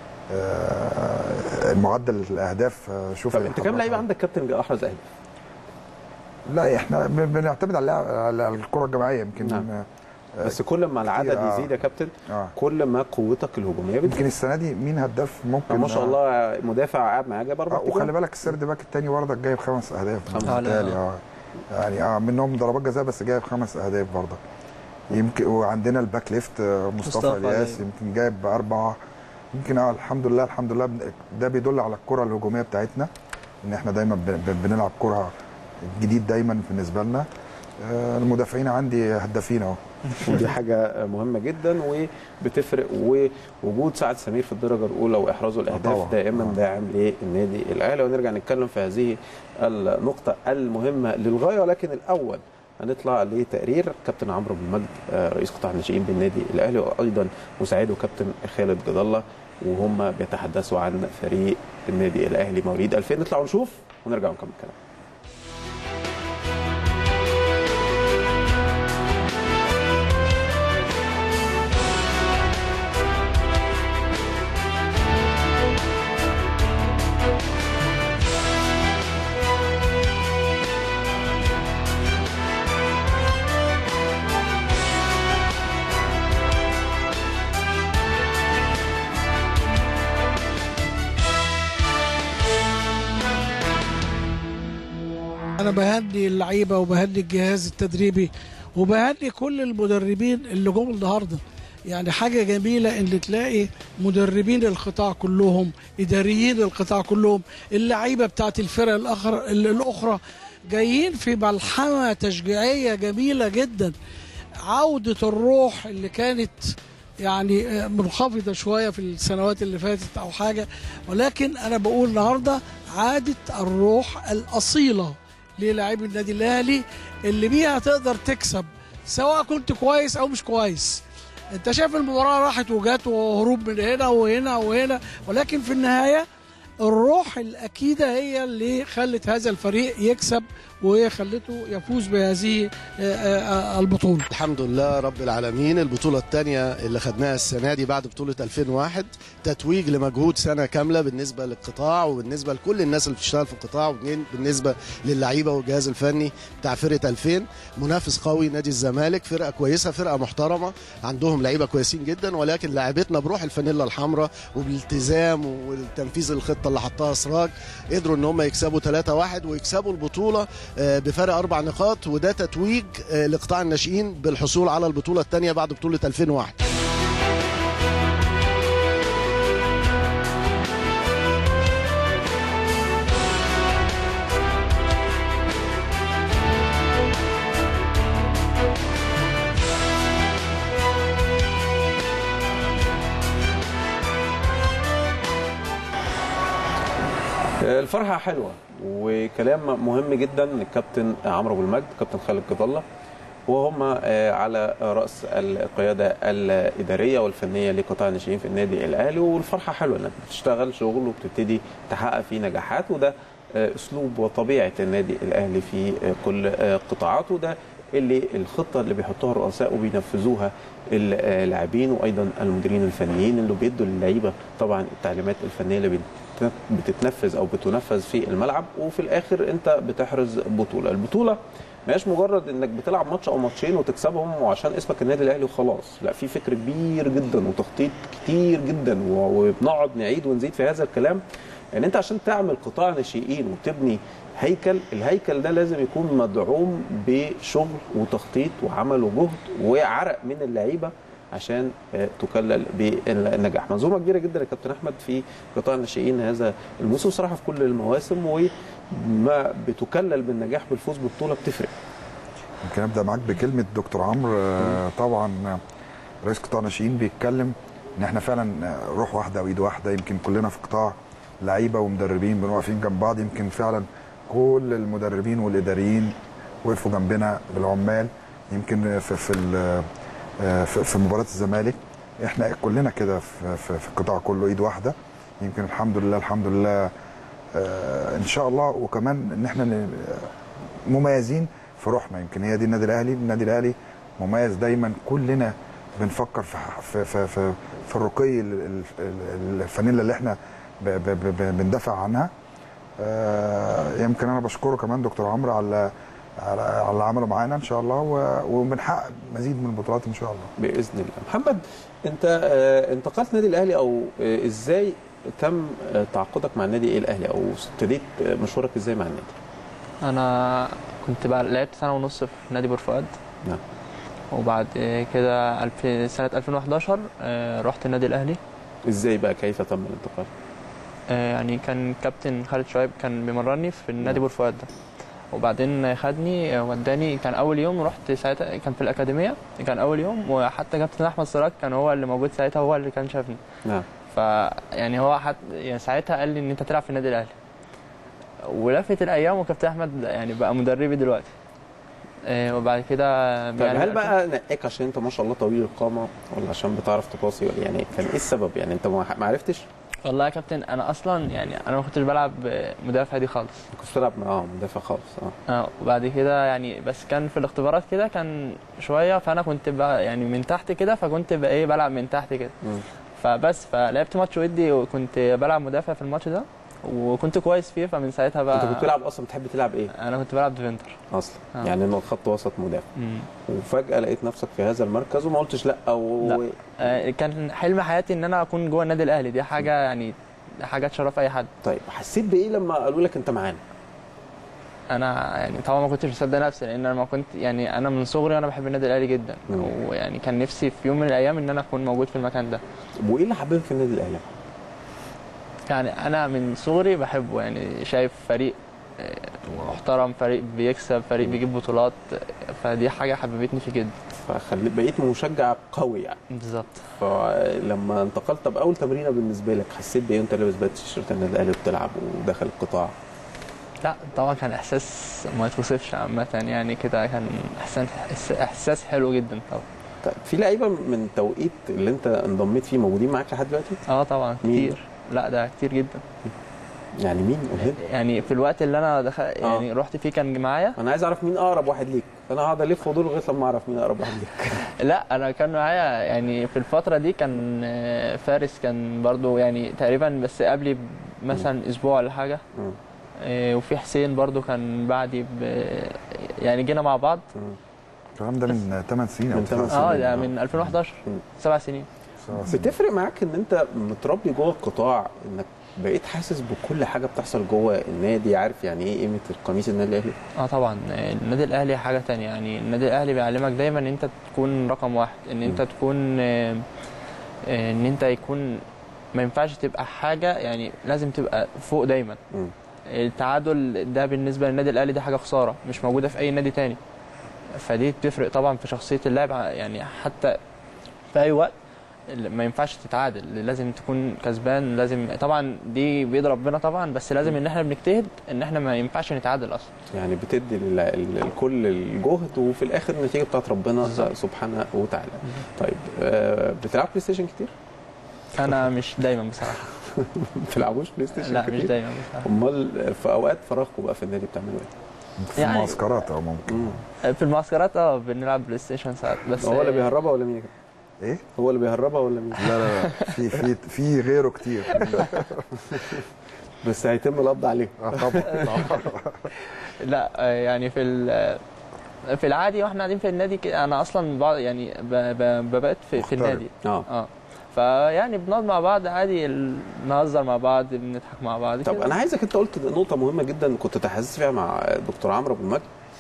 آه، معدل الاهداف آه، شوف طب انت كام حضرتك- لعيب عندك كابتن احرز اهداف؟ لا احنا بن- بنعتمد على على الكره الجماعيه يمكن نعم. آه، بس كل ما العدد آه. يزيد يا كابتن اه كل ما قوتك الهجوميه بتزيد يمكن السنه دي مين هداف ممكن ما شاء آه، الله مدافع قاعد معاه جاب اربع آه، وخلي تجوان. بالك السرد باك الثاني برضك جايب خمس اهداف خمس. آه، لا. بالتالي اه يعني اه منهم ضربات جزاء بس جايب خمس اهداف برضك يمكن وعندنا الباك ليفت آه، مصطفى مصطفى الياس أيوة. يمكن جايب اربعه يمكن اه الحمد لله الحمد لله بن- ده بيدل على الكره الهجوميه بتاعتنا ان احنا دايما بن- بن- بنلعب كره جديد دايما بالنسبه لنا آه، المدافعين عندي هدافين اهو ودي حاجه مهمه جدا وبتفرق ووجود سعد سمير في الدرجه الاولى واحرازه الاهداف طبعا. دائما آه. داعم للنادي الاهلي ونرجع نتكلم في هذه النقطه المهمه للغايه ولكن الاول هنطلع لتقرير كابتن عمرو بن مجد آه، رئيس قطاع الناشئين بالنادي الاهلي وايضا مساعده كابتن خالد جد الله وهم بيتحدثوا عن فريق النادي الاهلي مواليد 2000 نطلع ونشوف ونرجع نكمل كلام انا بهني اللعيبه وبهني الجهاز التدريبي وبهني كل المدربين اللي جم النهارده يعني حاجه جميله ان تلاقي مدربين القطاع كلهم اداريين القطاع كلهم اللعيبه بتاعت الفرق الاخرى الاخرى جايين في ملحمه تشجيعيه جميله جدا عوده الروح اللي كانت يعني آه، منخفضه شويه في السنوات اللي فاتت او حاجه ولكن انا بقول النهارده عادت الروح الاصيله للاعبي النادي الاهلي اللي بيها تقدر تكسب سواء كنت كويس او مش كويس انت شايف المباراه راحت وجات وهروب من هنا وهنا وهنا ولكن في النهايه الروح الاكيده هي اللي خلت هذا الفريق يكسب وهي خلته يفوز بهذه آه، آه، آه، البطوله الحمد لله رب العالمين البطولة الثانية اللي خدناها السنة دي بعد بطولة 2001 تتويج لمجهود سنة كاملة بالنسبة للقطاع وبالنسبة لكل الناس اللي بتشتغل في القطاع وبالنسبة للعيبة والجهاز الفني بتاع فرقة 2000 منافس قوي نادي الزمالك فرقة كويسة فرقة محترمة عندهم لعيبة كويسين جدا ولكن لعيبتنا بروح الفانيلا الحمراء وبالالتزام والتنفيذ الخطة اللي حطها سراج قدروا ان هم يكسبوا 3-1 ويكسبوا البطولة آه، بفارق اربع نقاط وده تتويج آه، لقطاع الناشئين بالحصول على البطوله الثانيه بعد بطوله 2001 الفرحه حلوه وكلام مهم جدا من الكابتن عمرو ابو المجد كابتن خالد جد الله وهم آه، على راس القياده الاداريه والفنيه لقطاع الناشئين في النادي الاهلي والفرحه حلوه انك بتشتغل شغل وبتبتدي تحقق فيه نجاحات وده آه، اسلوب وطبيعه النادي الاهلي في آه، كل آه، قطاعاته ده اللي الخطه اللي بيحطوها الرؤساء وبينفذوها اللاعبين وايضا المديرين الفنيين اللي بيدوا للعيبه طبعا التعليمات الفنيه اللي بت- بتتنفذ او بتنفذ في الملعب وفي الاخر انت بتحرز بطوله البطوله ما هياش مجرد انك بتلعب ماتش او ماتشين وتكسبهم وعشان اسمك النادي الاهلي وخلاص لا في فكر كبير جدا وتخطيط كتير جدا و- وبنقعد نعيد ونزيد في هذا الكلام ان انت عشان تعمل قطاع ناشئين وتبني هيكل الهيكل ده لازم يكون مدعوم بشغل وتخطيط وعمل وجهد وعرق من اللعيبه عشان آه، تكلل بالنجاح منظومه كبيره جدا يا كابتن احمد في قطاع الناشئين هذا الموسم صراحه في كل المواسم وما بتكلل بالنجاح بالفوز بالبطوله بتفرق يمكن ابدا معاك بكلمه دكتور عمرو آه، طبعا آه، رئيس قطاع الناشئين بيتكلم ان احنا فعلا آه، روح واحده وايد واحده يمكن كلنا في قطاع لعيبه ومدربين بنبقى واقفين جنب بعض يمكن فعلا كل المدربين والاداريين وقفوا جنبنا بالعمال يمكن في في ال- آه، في في مباراه الزمالك احنا كلنا كده في في في القطاع كله ايد واحده يمكن الحمد لله الحمد لله آه، ان شاء الله وكمان ان احنا ن- مميزين في روحنا يمكن هي دي النادي الاهلي النادي الاهلي مميز دايما كلنا بنفكر في في في في, في الرقي ال- ال- ال- الفانيلا اللي احنا ب- ب- ب- ب- بندافع عنها آه، يمكن انا بشكره كمان دكتور عمرو على على على اللي عمله معانا ان شاء الله و- وبنحقق مزيد من البطولات ان شاء الله باذن الله محمد انت آه، انتقلت النادي الاهلي او آه، ازاي تم آه، تعاقدك مع النادي الاهلي او ابتديت آه، مشوارك ازاي مع النادي انا كنت بقى لعبت سنه ونص في نادي بور فؤاد نعم. وبعد كده الف- سنه 2011 آه، رحت النادي الاهلي ازاي بقى كيف تم الانتقال آه، يعني كان كابتن خالد شعيب كان بيمرني في النادي بور فؤاد ده وبعدين خدني آه، وداني كان اول يوم رحت ساعتها كان في الاكاديميه كان اول يوم وحتى كابتن احمد سراج كان هو اللي موجود ساعتها هو اللي كان شافني نعم فيعني هو حت يعني ساعتها قال لي ان انت تلعب في النادي الاهلي ولفت الايام وكابتن احمد يعني بقى مدربي دلوقتي آه، وبعد كده طب يعني هل بقى نقاك عشان انت ما شاء الله طويل القامه ولا عشان بتعرف تباصي ولا يعني كان ايه السبب يعني انت ما ما عرفتش والله يا كابتن انا اصلا يعني انا ما كنتش بلعب مدافع دي خالص كنت بتلعب اه مدافع خالص اه اه وبعد كده يعني بس كان في الاختبارات كده كان شويه فانا كنت بقى يعني من تحت كده فكنت بقى ايه بلعب من تحت كده مم. فبس فلعبت ماتش ودي وكنت بلعب مدافع في الماتش ده وكنت كويس فيه فمن ساعتها بقى انت كنت بتلعب اصلا بتحب تلعب ايه انا كنت بلعب ديفندر اصلا آه. يعني انه خط وسط مدافع مم. وفجاه لقيت نفسك في هذا المركز وما قلتش لا او لا. آه، كان حلم حياتي ان انا اكون جوه النادي الاهلي دي حاجه يعني حاجه تشرف اي حد طيب حسيت بايه لما قالوا لك انت معانا انا يعني طبعا ما كنتش مصدق نفسي لان انا ما كنت يعني انا من صغري وانا بحب النادي الاهلي جدا مم. ويعني كان نفسي في يوم من الايام ان انا اكون موجود في المكان ده وايه اللي حببك في النادي الاهلي يعني انا من صغري بحبه يعني شايف فريق آه، محترم فريق بيكسب فريق بيجيب بطولات آه، فدي حاجه حببتني فيه جدا فخلي بقيت مشجع قوي يعني بالظبط فلما انتقلت طب اول تمرينه بالنسبه لك حسيت بايه وانت لابس بات تيشيرت النادي الاهلي وبتلعب وداخل القطاع لا طبعا كان احساس ما يتوصفش عامه يعني كده كان احساس احساس حلو جدا طبعا طيب في لعيبه من التوقيت اللي انت انضميت فيه موجودين معاك لحد دلوقتي اه طبعا مين؟ كتير لا ده كتير جدا يعني مين قولها يعني في الوقت اللي انا دخل يعني رحت فيه كان معايا انا عايز اعرف مين اقرب واحد ليك انا هقعد الف ودور لغايه لما اعرف مين اقرب واحد ليك لا انا كان معايا يعني في الفتره دي كان آه، فارس كان برضو يعني تقريبا بس قبلي مثلا اسبوع ولا حاجه مم. آه، وفي حسين برضو كان بعدي ب... يعني جينا مع بعض مم. الكلام ده من 8 سنين او من 9 تمن سنين اه ده من 2011 مم. سبع سنين سبع سنين. بتفرق معاك ان انت متربي جوه القطاع انك بقيت حاسس بكل حاجه بتحصل جوه النادي عارف يعني ايه قيمه القميص النادي الاهلي اه طبعا آه، النادي الاهلي حاجه تانية يعني النادي الاهلي بيعلمك دايما ان انت تكون رقم واحد ان انت تكون آه، آه، ان انت يكون ما ينفعش تبقى حاجه يعني لازم تبقى فوق دايما مم. التعادل ده بالنسبه للنادي الاهلي دي حاجه خساره مش موجوده في اي نادي تاني فدي بتفرق طبعا في شخصيه اللاعب يعني حتى في اي وقت ما ينفعش تتعادل لازم تكون كسبان لازم طبعا دي بيد ربنا طبعا بس لازم ان احنا بنجتهد ان احنا ما ينفعش نتعادل اصلا يعني بتدي لل- ال- الكل الجهد وفي الاخر النتيجه بتاعت ربنا بالظبط. سبحانه وتعالى طيب آه، بتلعب بلاي ستيشن كتير انا مش دايما بصراحه ما بتلعبوش بلاي ستيشن لا مش كتير؟ دايما بصراحة. امال في اوقات فراغكم بقى في النادي بتعملوا ايه؟ في يعني- معسكرات او ممكن مم. في المعسكرات اه بنلعب بلاي ستيشن ساعات بس هو اللي بيهربها ولا مين؟ ايه هو اللي بيهربها ولا مين؟ لا لا لا في في في غيره كتير بس هيتم القبض عليه آه طبعا لا آه، يعني في ال- في العادي واحنا قاعدين في النادي كده انا اصلا بعض يعني ب- ب- ببات في, في مغترب. النادي اه اه فيعني بنقعد مع بعض عادي ال- نهزر مع بعض بنضحك مع بعض طب كده. انا عايزك انت قلت نقطه مهمه جدا كنت تحدثت فيها مع دكتور عمرو ابو المجد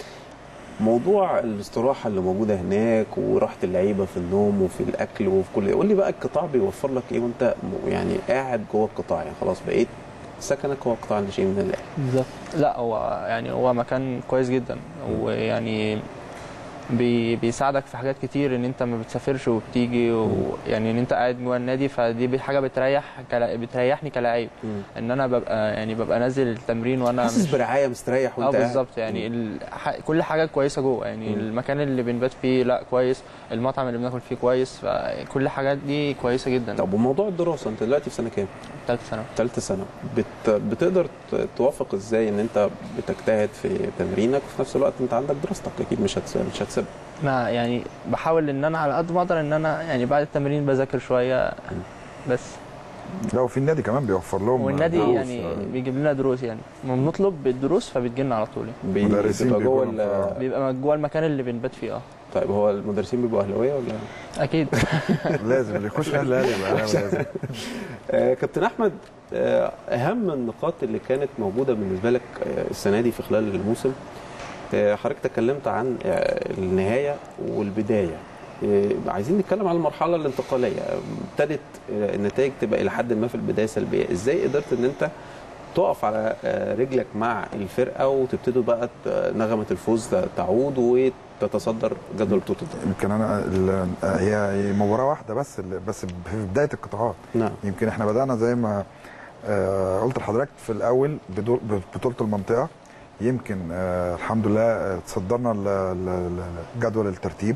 موضوع الاستراحه اللي موجوده هناك وراحه اللعيبه في النوم وفي الاكل وفي كل قول لي بقى القطاع بيوفر لك ايه وانت م- يعني قاعد جوه القطاع يعني خلاص بقيت سكنك هو قطاع الناشئين من الاهلي بالظبط لا هو يعني هو مكان كويس جدا ويعني بي بيساعدك في حاجات كتير ان انت ما بتسافرش وبتيجي ويعني ان انت قاعد جوه النادي فدي حاجه بتريح كلا بتريحني كلاعب ان انا ببقى يعني ببقى نازل التمرين وانا حاسس مش برعايه مستريح اه وانت قاعد. بالظبط يعني ال... ح... كل حاجه كويسه جوه يعني مم. المكان اللي بنبات فيه لا كويس المطعم اللي بناكل فيه كويس فكل الحاجات دي كويسه جدا طب وموضوع الدراسه انت دلوقتي في سنه كام؟ ثالث سنه ثالثه سنه بت... بتقدر ت- توافق ازاي ان انت بتجتهد في تمرينك وفي نفس الوقت انت عندك دراستك اكيد مش هتس... مش هتسيب ما يعني بحاول ان انا على قد ما اقدر ان انا يعني بعد التمرين بذاكر شويه بس لو في النادي كمان بيوفر لهم والنادي دروس. يعني بيجيب لنا دروس يعني لما بنطلب بالدروس فبتجي لنا على طول يعني. بي- مدرسين بتبقى جوه بيكونوا ال... في- بيبقى جوه المكان اللي بنبات فيه اه طيب هو المدرسين بيبقوا اهلاويه ولا اكيد لازم اللي يخش النادي الاهلي يبقى أهلاوي لازم آه كابتن احمد آه اهم النقاط اللي كانت موجوده بالنسبه لك آه السنه دي في خلال الموسم آه حضرتك تكلمت عن آه النهايه والبدايه آه عايزين نتكلم عن المرحله الانتقاليه آه، ابتدت آه النتائج تبقى الى حد ما في البدايه سلبيه ازاي قدرت ان انت تقف على آه، رجلك مع الفرقه وتبتدوا بقى ت- نغمه الفوز تعود وتتصدر جدول توتال يمكن انا ال- هي هي مباراه واحده بس اللي- بس في بدايه القطاعات نعم يمكن احنا بدانا زي ما آه، قلت لحضرتك في الاول بدور- ببطوله المنطقه يمكن آه، الحمد لله آه، تصدرنا ل- ل- ل- جدول الترتيب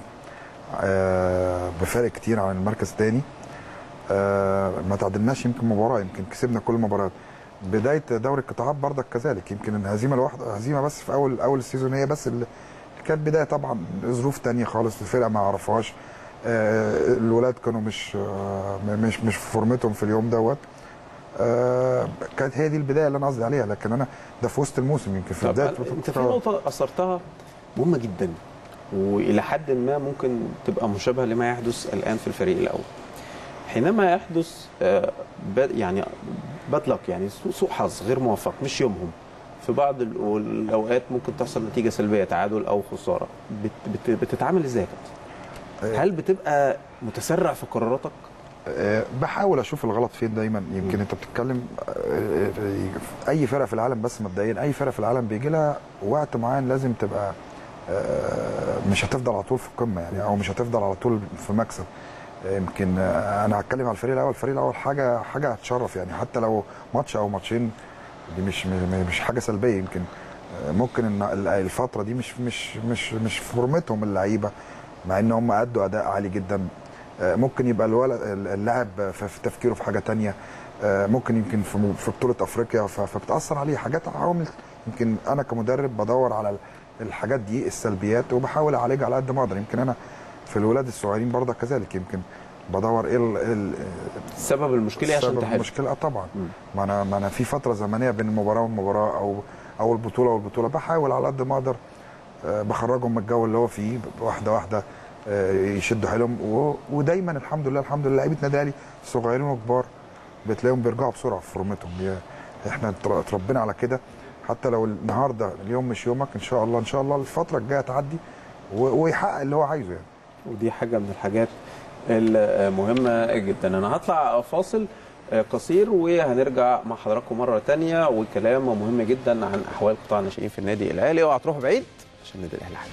آه، بفارق كتير عن المركز الثاني ما تعادلناش يمكن مباراه يمكن كسبنا كل المباريات بدايه دوري القطاعات برضك كذلك يمكن الهزيمه الواحده هزيمه بس في اول اول السيزون هي بس اللي كانت بدايه طبعا ظروف تانية خالص الفرقه ما يعرفهاش آه، الولاد كانوا مش آه، مش مش في فورمتهم في اليوم دوت آه، كانت هي دي البدايه اللي انا قصدي عليها لكن انا ده في وسط الموسم يمكن في طب بدايه انت في نقطه اثرتها مهمه جدا والى حد ما ممكن تبقى مشابهه لما يحدث الان في الفريق الاول حينما يحدث آه، ب- يعني بطلق يعني سوء- سوء حظ غير موفق مش يومهم في بعض ال- الاوقات ممكن تحصل نتيجه سلبيه تعادل او خساره بت بت بتتعامل ازاي يا كابتن؟ آه، هل بتبقى متسرع في قراراتك؟ آه، بحاول اشوف الغلط فين دايما يمكن انت بتتكلم آه، آه، اي فرقه في العالم بس مبدئيا اي فرقه في العالم بيجي لها وقت معين لازم تبقى آه، مش هتفضل على طول في القمه يعني او مش هتفضل على طول في مكسب آه، يمكن آه، انا هتكلم على الفريق الاول الفريق الاول حاجه حاجه هتشرف يعني حتى لو ماتش او ماتشين دي مش مش مش حاجه سلبيه يمكن آه، ممكن ان ال- الفتره دي مش مش مش مش فورمتهم اللعيبه مع ان هم ادوا اداء عالي جدا آه، ممكن يبقى الولد اللاعب في في تفكيره في حاجه تانية آه، ممكن يمكن في م- في بطوله افريقيا ف- فبتاثر عليه حاجات عوامل يمكن انا كمدرب بدور على ال- الحاجات دي السلبيات وبحاول اعالجها على قد ما اقدر يمكن انا في الولاد الصغيرين برضه كذلك يمكن بدور ايه ال- ال- سبب المشكله إيه عشان سبب تحل المشكله آه طبعا مم. ما انا ما انا في فتره زمنيه بين المباراه والمباراه او او البطوله والبطوله بحاول على قد ما اقدر آه، بخرجهم من الجو اللي هو فيه واحده واحده آه، يشدوا حيلهم و- ودايما الحمد لله الحمد لله لعيبه نادي الاهلي صغيرين وكبار بتلاقيهم بيرجعوا بسرعه في فورمتهم يا- احنا اتر- اتربينا على كده حتى لو النهارده اليوم مش يومك ان شاء الله ان شاء الله الفتره الجايه تعدي و- ويحقق اللي هو عايزه يعني ودي حاجة من الحاجات المهمة جدا أنا هطلع فاصل قصير وهنرجع مع حضراتكم مرة تانية وكلام مهم جدا عن أحوال قطاع الناشئين في النادي الأهلي اوعى تروحوا بعيد عشان النادي الأهلي حاجة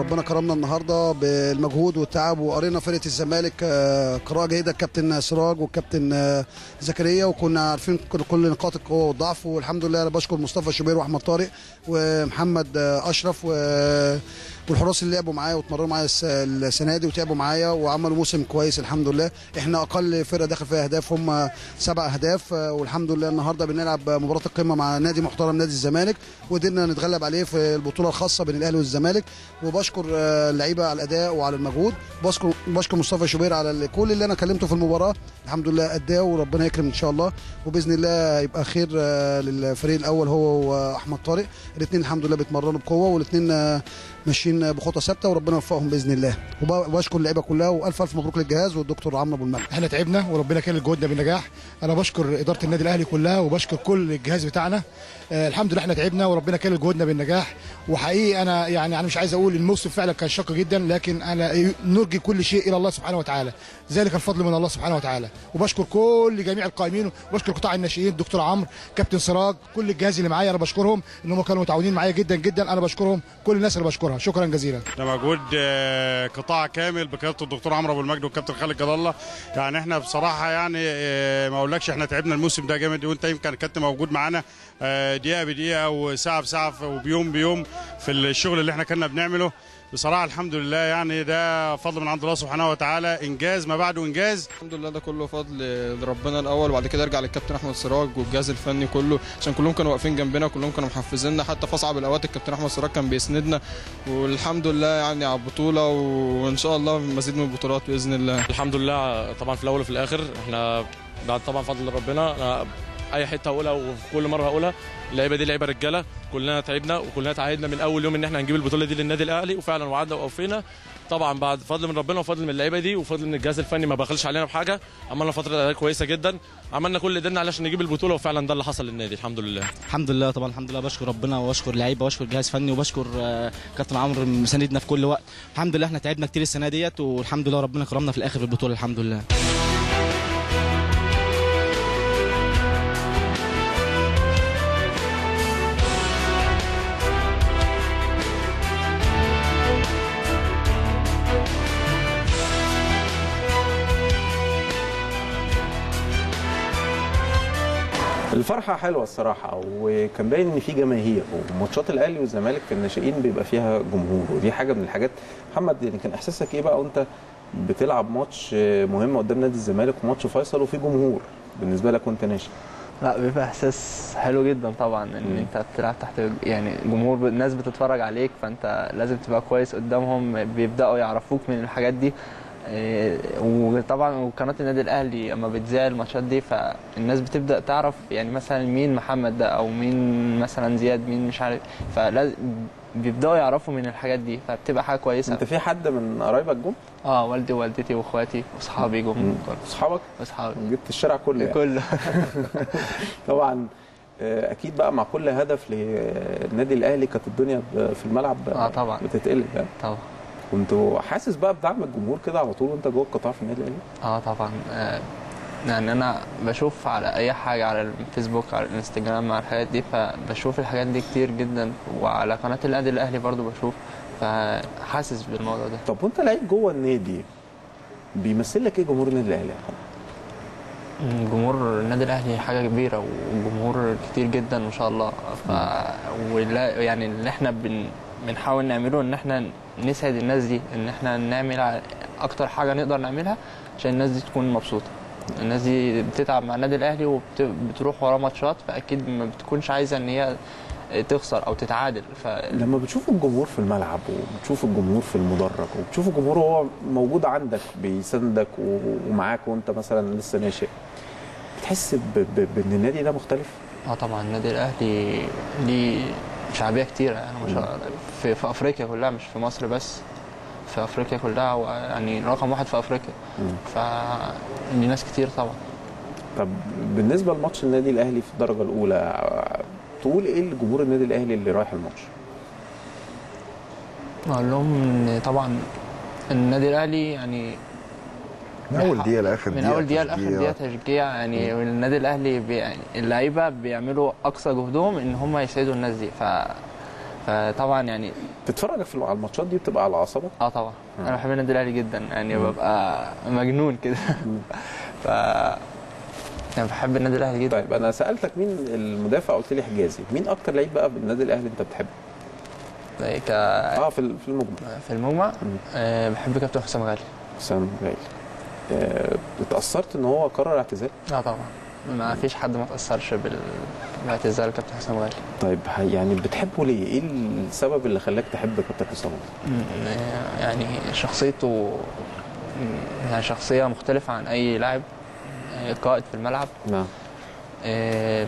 ربنا كرمنا النهارده بالمجهود والتعب وقرينا فرقه الزمالك آه، قراءه جيده الكابتن سراج والكابتن آه، زكريا وكنا عارفين كل- كل نقاط القوه والضعف والحمد لله انا بشكر مصطفى شوبير واحمد طارق ومحمد آه، اشرف و والحراس اللي لعبوا معايا واتمرنوا معايا الس- السنه دي وتعبوا معايا وعملوا موسم كويس الحمد لله احنا اقل فرقه داخل فيها اهداف هم سبع اهداف آه، والحمد لله النهارده بنلعب مباراه القمه مع نادي محترم نادي الزمالك وقدرنا نتغلب عليه في البطوله الخاصه بين الاهلي والزمالك وبشكر آه، اللعيبه على الاداء وعلى المجهود بشكر بشكر مصطفى شوبير على ال- كل اللي انا كلمته في المباراه الحمد لله اداه وربنا يكرم ان شاء الله وباذن الله يبقى خير آه، للفريق الاول هو واحمد طارق الاثنين الحمد لله بيتمرنوا بقوه والاثنين آه، ماشيين بخطى ثابته وربنا يوفقهم باذن الله وب- وبشكر اللعيبه كلها والف الف مبروك للجهاز والدكتور عمرو ابو المجد احنا تعبنا وربنا كان جهودنا بالنجاح انا بشكر اداره النادي الاهلي كلها وبشكر كل الجهاز بتاعنا آه الحمد لله احنا تعبنا وربنا كان جهودنا بالنجاح وحقيقي انا يعني انا مش عايز اقول الموسم فعلا كان شاق جدا لكن انا نرجي كل شيء الى الله سبحانه وتعالى ذلك الفضل من الله سبحانه وتعالى وبشكر كل جميع القائمين وبشكر قطاع الناشئين دكتور عمرو كابتن سراج كل الجهاز اللي معايا انا بشكرهم ان هم كانوا متعاونين معايا جدا جدا انا بشكرهم كل الناس اللي بشكرها شكرا جزيلا ده مجهود آه، قطاع كامل بقياده الدكتور عمرو ابو المجد والكابتن خالد جلال الله يعني احنا بصراحه يعني آه، ما اقولكش احنا تعبنا الموسم ده جامد وانت يمكن كنت موجود معانا آه، دقيقه بدقيقه وساعه بساعه وبيوم بيوم في الشغل اللي احنا كنا بنعمله بصراحه الحمد لله يعني ده فضل من عند الله سبحانه وتعالى انجاز ما بعده انجاز الحمد لله ده كله فضل لربنا الاول وبعد كده ارجع للكابتن احمد سراج والجهاز الفني كله عشان كلهم كانوا واقفين جنبنا كلهم كانوا محفزيننا حتى في اصعب الاوقات الكابتن احمد سراج كان بيسندنا والحمد لله يعني على البطوله وان شاء الله مزيد من البطولات باذن الله الحمد لله طبعا في الاول وفي الاخر احنا بعد طبعا فضل ربنا أنا اي حته هقولها وفي كل مره هقولها اللعيبه دي لعيبه رجاله كلنا تعبنا وكلنا تعهدنا من اول يوم ان احنا هنجيب البطوله دي للنادي الاهلي وفعلا وعدنا واوفينا طبعا بعد فضل من ربنا وفضل من اللعيبه دي وفضل من الجهاز الفني ما بخلش علينا بحاجه عملنا فتره اداء كويسه جدا عملنا كل اللي قدرنا علشان نجيب البطوله وفعلا ده اللي حصل للنادي الحمد لله الحمد لله طبعا الحمد لله بشكر ربنا وبشكر لعيبه وبشكر جهاز فني وبشكر آه، كابتن عمرو مساندنا في كل وقت الحمد لله احنا تعبنا كتير السنه ديت والحمد لله ربنا كرمنا في الاخر في البطوله الحمد لله الفرحه حلوه الصراحه وكان باين ان في جماهير وماتشات الاهلي والزمالك في الناشئين بيبقى فيها جمهور ودي حاجه من الحاجات محمد يعني كان احساسك ايه بقى وانت بتلعب ماتش مهم قدام نادي الزمالك وماتش فيصل وفي جمهور بالنسبه لك وانت ناشئ لا بيبقى احساس حلو جدا طبعا ان مم. انت بتلعب تحت يعني جمهور الناس بتتفرج عليك فانت لازم تبقى كويس قدامهم بيبداوا يعرفوك من الحاجات دي إيه، وطبعا وقناه النادي الاهلي اما بتذاع الماتشات دي فالناس بتبدا تعرف يعني مثلا مين محمد ده او مين مثلا زياد مين مش عارف فلازم بيبداوا يعرفوا من الحاجات دي فبتبقى حاجه كويسه انت في حد من قرايبك جم اه والدي ووالدتي واخواتي واصحابي جم اصحابك اصحابي جبت الشارع كله يعني. كله طبعا آه، اكيد بقى مع كل هدف للنادي الاهلي كانت الدنيا ب- في الملعب اه طبعا بتتقلب يعني طبعا كنت حاسس بقى بدعم الجمهور كده على طول وانت جوه القطاع في النادي الاهلي اه طبعا آه، يعني انا بشوف على اي حاجه على الفيسبوك على الانستجرام على الحاجات دي فبشوف الحاجات دي كتير جدا وعلى قناه النادي الاهلي برضو بشوف فحاسس بالموضوع ده طب وانت لعيب جوه النادي بيمثل لك ايه جمهور النادي الاهلي يا محمد؟ جمهور النادي الاهلي حاجه كبيره وجمهور كتير جدا ما شاء الله ف ولا يعني اللي احنا بن بنحاول نعمله ان احنا نسعد الناس دي ان احنا نعمل اكتر حاجه نقدر نعملها عشان الناس دي تكون مبسوطه الناس دي بتتعب مع النادي الاهلي وبتروح وراه ماتشات فاكيد ما بتكونش عايزه ان هي تخسر او تتعادل ف لما بتشوف الجمهور في الملعب وبتشوف الجمهور في المدرج وبتشوف الجمهور وهو موجود عندك بيساندك و- ومعاك وانت مثلا لسه ناشئ بتحس ب- ب- بان النادي ده مختلف؟ اه طبعا النادي الاهلي ليه شعبيه كتيره يعني ما شاء الله في, في افريقيا كلها مش في مصر بس في افريقيا كلها هو يعني رقم واحد في افريقيا ف دي ناس كتير طبعا طب بالنسبه لماتش النادي الاهلي في الدرجه الاولى تقول ايه لجمهور النادي الاهلي اللي رايح الماتش؟ اقول لهم ان طبعا النادي الاهلي يعني من اول دقيقه لاخر من دقيقه اول دقيقه لاخر تشجيع. دقيقه تشجيع يعني النادي الاهلي بي يعني اللعيبه بيعملوا اقصى جهدهم ان هم يسعدوا الناس دي ف فطبعا يعني تتفرج في على الماتشات دي بتبقى على اعصابك اه طبعا مم. انا بحب النادي الاهلي جدا يعني مم. ببقى مجنون كده ف يعني بحب النادي الاهلي جدا طيب انا سالتك مين المدافع قلت لي حجازي مين اكتر لعيب بقى بالنادي الاهلي انت بتحبه ك اه في ال- في المجمل في المجمع مم. آه بحب كابتن حسام غالي حسام غالي آه، اتاثرت ان هو قرر اعتزال اه طبعا ما فيش حد ما تاثرش بال باعتزال كابتن حسام غالي طيب ه- يعني بتحبه ليه ايه السبب اللي خلاك تحب كابتن حسام غالي مم، آه، يعني شخصيته مم، يعني شخصيه مختلفه عن اي لاعب آه، قائد في الملعب نعم آه،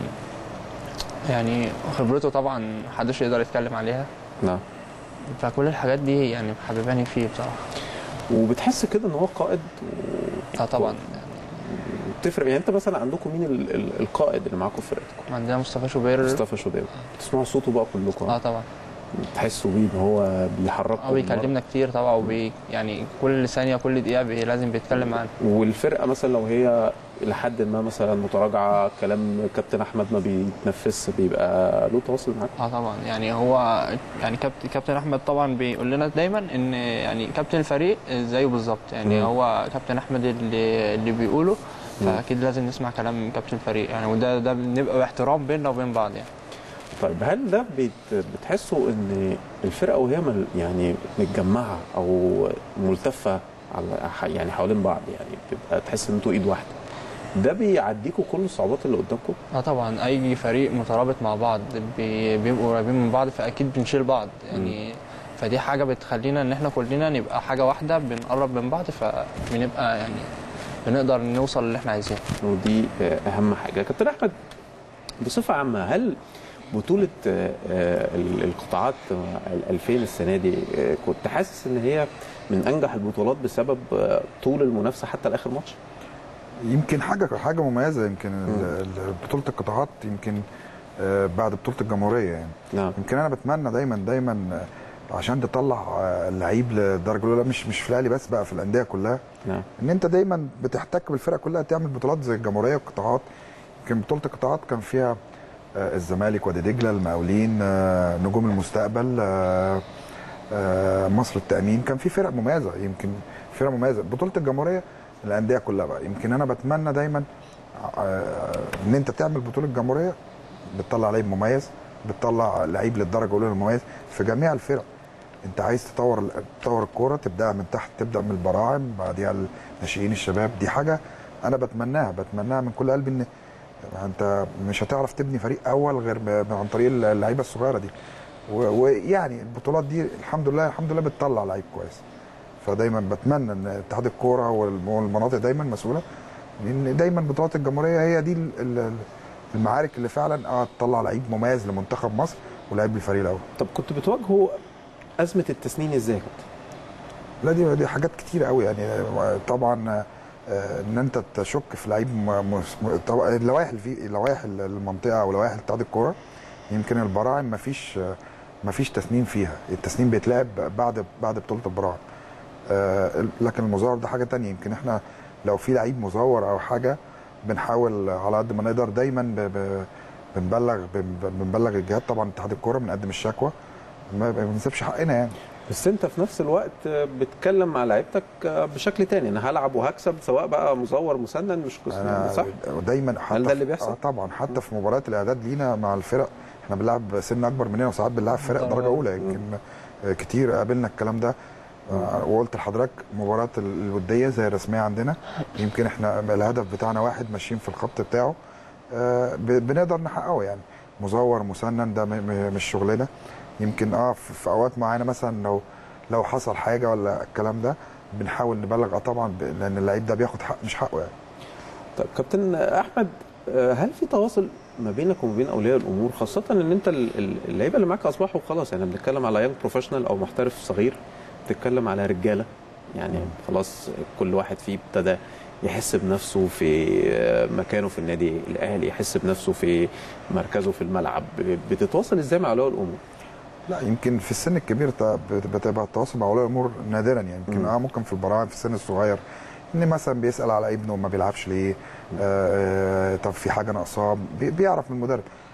يعني خبرته طبعا محدش يقدر يتكلم عليها نعم فكل الحاجات دي يعني محبباني فيه بصراحه وبتحس كده ان هو قائد اه طبعا وبتفرق يعني انت مثلا عندكم مين ال- ال- القائد اللي معاكم في فرقتكم عندنا مصطفى شوبير مصطفى شوبير بتسمعوا صوته بقى كلكم اه طبعا تحسوا بيه ان هو بيحرككم اه بيكلمنا كتير طبعا وبي يعني كل ثانيه كل دقيقه بي لازم بيتكلم معانا والفرقه مثلا لو هي لحد ما مثلا متراجعه كلام كابتن احمد ما بيتنفس بيبقى له تواصل معاك اه طبعا يعني هو يعني كابتن كابتن احمد طبعا بيقول لنا دايما ان يعني كابتن الفريق زيه بالظبط يعني مم. هو كابتن احمد اللي اللي بيقوله مم. فاكيد لازم نسمع كلام كابتن الفريق يعني وده ده بنبقى باحترام بيننا وبين بعض يعني طيب هل ده بيت بتحسوا ان الفرقه وهي مل يعني متجمعه او ملتفه على ح- يعني حوالين بعض يعني بتبقى تحس ان انتوا ايد واحده ده بيعديكوا كل الصعوبات اللي قدامكم اه طبعا اي فريق مترابط مع بعض بي- بيبقوا قريبين من بعض فاكيد بنشيل بعض يعني فدي حاجه بتخلينا ان احنا كلنا نبقى حاجه واحده بنقرب من بعض فبنبقى يعني بنقدر نوصل اللي احنا عايزينه ودي آه، اهم حاجه كابتن احمد بصفه عامه هل بطوله آه، آه، ال- القطاعات آه، ال 2000 السنه دي آه، كنت حاسس ان هي من انجح البطولات بسبب آه، طول المنافسه حتى لاخر ماتش يمكن حاجه حاجه مميزه يمكن ال- ال- بطوله القطاعات يمكن آه، بعد بطوله الجمهوريه يعني نعم يمكن انا بتمنى دايما دايما آه، عشان تطلع آه، اللعيب للدرجه الاولى مش مش في الاهلي بس بقى في الانديه كلها نعم ان انت دايما بتحتك بالفرق كلها تعمل بطولات زي الجمهوريه والقطاعات يمكن بطوله القطاعات كان فيها آه، الزمالك وادي دجله المقاولين آه، نجوم المستقبل آه، آه، مصر التامين كان في فرق مميزه يمكن فرق مميزه بطوله الجمهوريه الانديه كلها بقى يمكن انا بتمنى دايما آه، ان انت تعمل بطوله جمهوريه بتطلع لعيب مميز بتطلع لعيب للدرجه الاولى المميز في جميع الفرق انت عايز تطور تطور الكوره تبدا من تحت تبدا من البراعم بعديها الناشئين الشباب دي حاجه انا بتمناها بتمناها من كل قلبي ان انت مش هتعرف تبني فريق اول غير ب- عن طريق اللعيبه الصغيره دي و- ويعني البطولات دي الحمد لله الحمد لله بتطلع لعيب كويس فدايما بتمنى ان اتحاد الكوره والم- والمناطق دايما مسؤوله لان دايما بطولات الجمهوريه هي دي ال- ال- المعارك اللي فعلا اه تطلع لعيب مميز لمنتخب مصر ولعيب للفريق الاول طب كنت بتواجهوا ازمه التسنين ازاي يا كابتن؟ لا دي دي حاجات كتير قوي يعني طبعا آه، ان انت تشك في لعيب م- م- طبعا اللوائح اللي في اللوائح المنطقه او لوائح اتحاد الكوره يمكن البراعم ما فيش ما فيش تسنين فيها التسنين بيتلعب بعد بعد بطوله البراعم آه، لكن المزور ده حاجه تانية يمكن احنا لو في لعيب مزور او حاجه بنحاول على قد ما نقدر دايما ب- ب- بنبلغ بن- بنبلغ الجهات طبعا اتحاد الكوره بنقدم الشكوى ما ما بنسيبش حقنا يعني بس انت في نفس الوقت بتتكلم مع لعيبتك بشكل تاني انا هلعب وهكسب سواء بقى مزور مسنن مش قصة انا صح؟ دايما حتى هل ده اللي في- بيحصل؟ آه طبعا حتى في مباريات الاعداد لينا مع الفرق احنا بنلعب سن اكبر مننا وساعات بنلعب فرق درجه اولى يمكن آه، كتير قابلنا الكلام ده آه، وقلت لحضرتك مباراه الوديه زي الرسميه عندنا يمكن احنا الهدف بتاعنا واحد ماشيين في الخط بتاعه آه، ب- بنقدر نحققه يعني مزور مسنن ده م- م- مش شغلنا يمكن اه في في اوقات معينه مثلا لو لو حصل حاجه ولا الكلام ده بنحاول نبلغ اه طبعا ب- لان اللعيب ده بياخد حق مش حقه يعني طيب كابتن احمد آه، هل في تواصل ما بينك وما بين اولياء الامور خاصه ان انت ال- ال- اللعيبه اللي معاك اصبحوا خلاص يعني بنتكلم على يانج بروفيشنال او محترف صغير بتتكلم على رجاله يعني خلاص كل واحد فيه ابتدى يحس بنفسه في آه، مكانه في النادي الاهلي يحس بنفسه في مركزه في الملعب بتتواصل ازاي مع اولياء الامور لا يمكن في السن الكبير ت- بت- بتبقى التواصل مع اولياء الامور نادرا يعني يمكن مم. اه ممكن في البراعم في السن الصغير ان مثلا بيسال على ابنه ما بيلعبش ليه آه آه، طب في حاجه ناقصاه بي- بيعرف من المدرب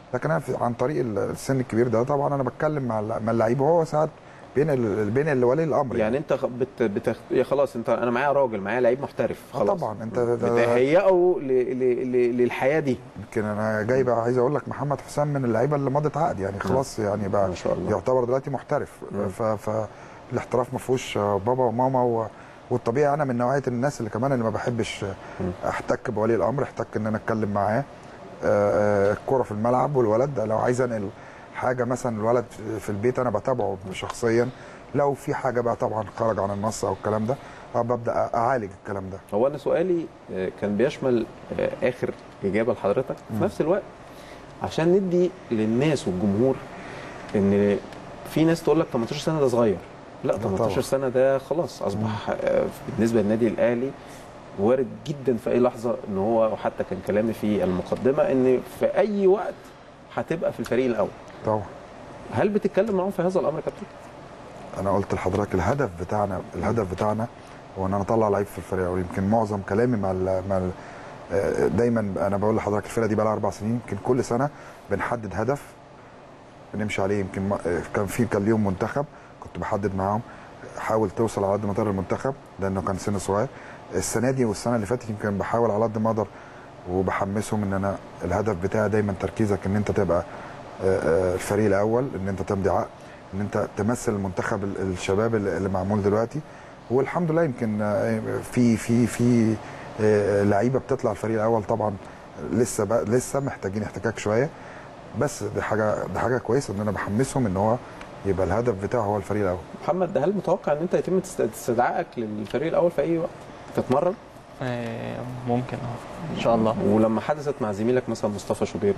لكن انا في- عن طريق ال- السن الكبير ده طبعا انا بتكلم مع الل- مع اللعيب وهو ساعات بين ال- بين ولي الامر يعني انت خ- بت... بت... يا خلاص انت انا معايا راجل معايا لعيب محترف آه خلاص طبعا انت ده- بتهيئه ل... ل... ل... للحياه دي يمكن انا جاي بقى عايز اقول لك محمد حسام من اللعيبه اللي مضت عقد يعني خلاص يعني بقى ما شاء الله. يعتبر دلوقتي محترف مم. ف فالاحتراف ما فيهوش بابا وماما و... والطبيعي انا من نوعيه الناس اللي كمان اللي ما بحبش احتك بولي الامر احتك ان انا اتكلم معاه آه، آه، الكره في الملعب والولد لو عايز انقل حاجه مثلا الولد في البيت انا بتابعه شخصيا لو في حاجه بقى طبعا خرج عن النص او الكلام ده آه، ببدا اعالج الكلام ده هو انا سؤالي آه، كان بيشمل آه، اخر اجابه لحضرتك في مم. نفس الوقت عشان ندي للناس والجمهور ان في ناس تقول لك 18 سنه ده صغير لا لا 18 طبعا. سنه ده خلاص اصبح آه، بالنسبه للنادي الاهلي وارد جدا في اي لحظه ان هو وحتى كان كلامي في المقدمه ان في اي وقت هتبقى في الفريق الاول طبعا هل بتتكلم معاهم في هذا الامر يا كابتن؟ انا قلت لحضرتك الهدف بتاعنا الهدف بتاعنا هو ان انا اطلع لعيب في الفريق ويمكن معظم كلامي مع ال مع ال آه، دايما انا بقول لحضرتك الفرقه دي بقى لها اربع سنين يمكن كل سنه بنحدد هدف بنمشي عليه يمكن ما- آه، كان في كان ليهم منتخب كنت بحدد معاهم حاول توصل على قد ما تقدر المنتخب لانه كان سن صغير السنه دي والسنه اللي فاتت يمكن بحاول على قد ما اقدر وبحمسهم ان انا الهدف بتاعي دايما تركيزك ان انت تبقى آه، آه، الفريق الاول ان انت تمضي عقد ان انت تمثل المنتخب ال- الشباب اللي اللي معمول دلوقتي والحمد لله يمكن آه، في في في آه، لعيبه بتطلع الفريق الاول طبعا لسه بقى لسه محتاجين احتكاك شويه بس دي حاجه دي حاجه كويسه ان انا بحمسهم ان هو يبقى الهدف بتاعه هو الفريق الاول محمد هل متوقع ان انت يتم تست- استدعائك للفريق الاول في اي وقت تتمرن؟ آه، ممكن اه ان شاء الله ولما حدثت مع زميلك مثلا مصطفى شوبير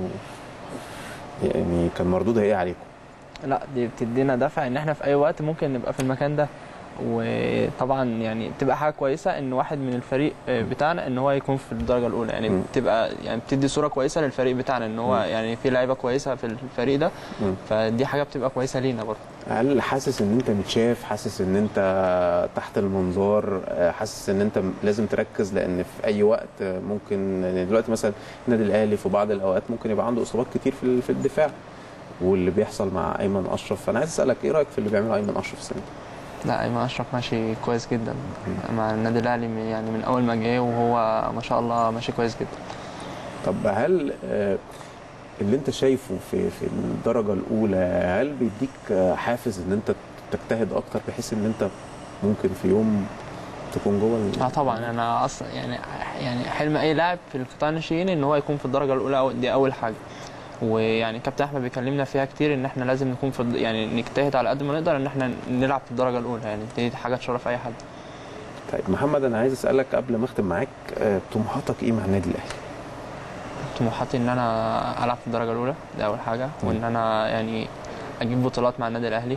يعني كان مردودها ايه عليكم؟ لا دي بتدينا دفع ان احنا في اي وقت ممكن نبقى في المكان ده وطبعا يعني بتبقى حاجه كويسه ان واحد من الفريق آه، بتاعنا ان هو يكون في الدرجه الاولى يعني مم. بتبقى يعني بتدي صوره كويسه للفريق بتاعنا ان هو مم. يعني في لعيبه كويسه في الفريق ده مم. فدي حاجه بتبقى كويسه لينا برضه هل حاسس ان انت متشاف حاسس ان انت تحت المنظار آه، حاسس ان انت م- لازم تركز لان في اي وقت آه، ممكن يعني دلوقتي مثلا النادي الاهلي في بعض الاوقات ممكن يبقى عنده اصابات كتير في ال- في الدفاع واللي بيحصل مع ايمن اشرف فانا عايز اسالك ايه رايك في اللي بيعمله ايمن اشرف السنه دي؟ لا ايمن اشرف ماشي كويس جدا مع النادي الاهلي من- يعني من اول ما جه وهو ما شاء الله ماشي كويس جدا طب هل آه، اللي انت شايفه في في الدرجه الاولى هل بيديك آه، حافز ان انت تجتهد اكتر بحيث ان انت ممكن في يوم تكون جوه ال- اه طبعا انا اصلا يعني يعني حلم اي لاعب في القطاع الناشئين ان هو يكون في الدرجه الاولى أو- دي اول حاجه ويعني كابتن احمد بيكلمنا فيها كتير ان احنا لازم نكون في الد- يعني نجتهد على قد ما نقدر ان احنا نلعب في الدرجه الاولى يعني دي حاجه تشرف اي حد طيب محمد انا عايز اسالك قبل ما اختم معاك آه، طموحاتك ايه مع النادي الاهلي؟ طموحاتي ان انا العب في الدرجه الاولى دي اول حاجه وان انا يعني اجيب بطولات مع النادي الاهلي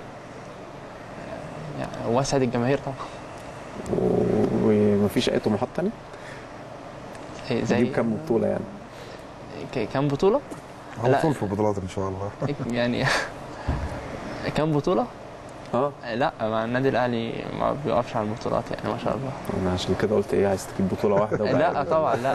يعني واسعد الجماهير طبعا و- ومفيش اي طموحات تانية؟ إيه زي تجيب كام بطوله يعني؟ ك- كام بطوله على لا. طول في البطولات ان شاء الله يعني كام بطوله اه لا مع النادي الاهلي ما بيقفش على البطولات يعني ما شاء الله انا عشان كده قلت ايه عايز تجيب بطوله واحده وبقى- لا طبعا لا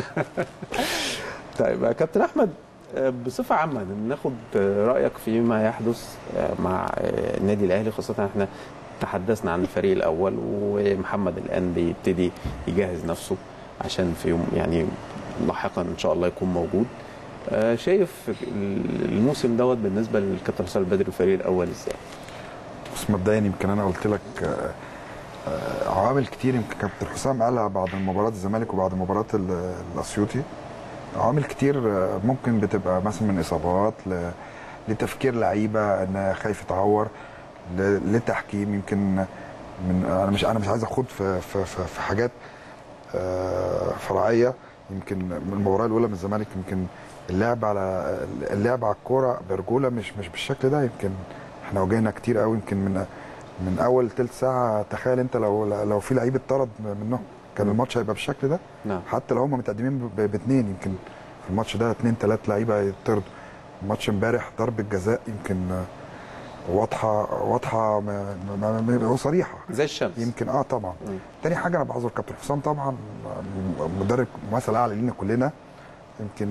طيب يا كابتن احمد آه، بصفه عامه ناخد آه، رايك فيما يحدث آه، مع آه، النادي الاهلي خاصه احنا تحدثنا عن الفريق الاول ومحمد الان بيبتدي يجهز نفسه عشان في يوم يعني لاحقا ان شاء الله يكون موجود آه، شايف الموسم دوت بالنسبه للكابتن حسام البدري والفريق الاول ازاي؟ بس مبدئيا يمكن انا قلت لك آه، آه، عوامل كتير يمكن كابتن حسام قالها بعد مباراه الزمالك وبعد مباراه ال- الاسيوطي عوامل كتير آه، ممكن بتبقى مثلا من اصابات ل- لتفكير لعيبه ان خايف يتعور ل- لتحكيم يمكن من انا مش انا مش عايز اخوض في في في, في حاجات آه، فرعيه يمكن من المباراه الاولى من الزمالك يمكن اللعب على اللعب على الكوره برجوله مش مش بالشكل ده يمكن احنا واجهنا كتير قوي يمكن من من اول تلت ساعه تخيل انت لو لو في لعيب اتطرد منهم كان الماتش هيبقى بالشكل ده نعم حتى لو هم متقدمين ب- باثنين يمكن في الماتش ده اثنين ثلاث لعيبه يطردوا الماتش امبارح ضربه جزاء يمكن آه، واضحه واضحه ما- ما- ما- وصريحه زي الشمس يمكن اه طبعا مم. تاني حاجه انا بعذر كابتن حسام طبعا م- مدرب مثل اعلى لينا كلنا يمكن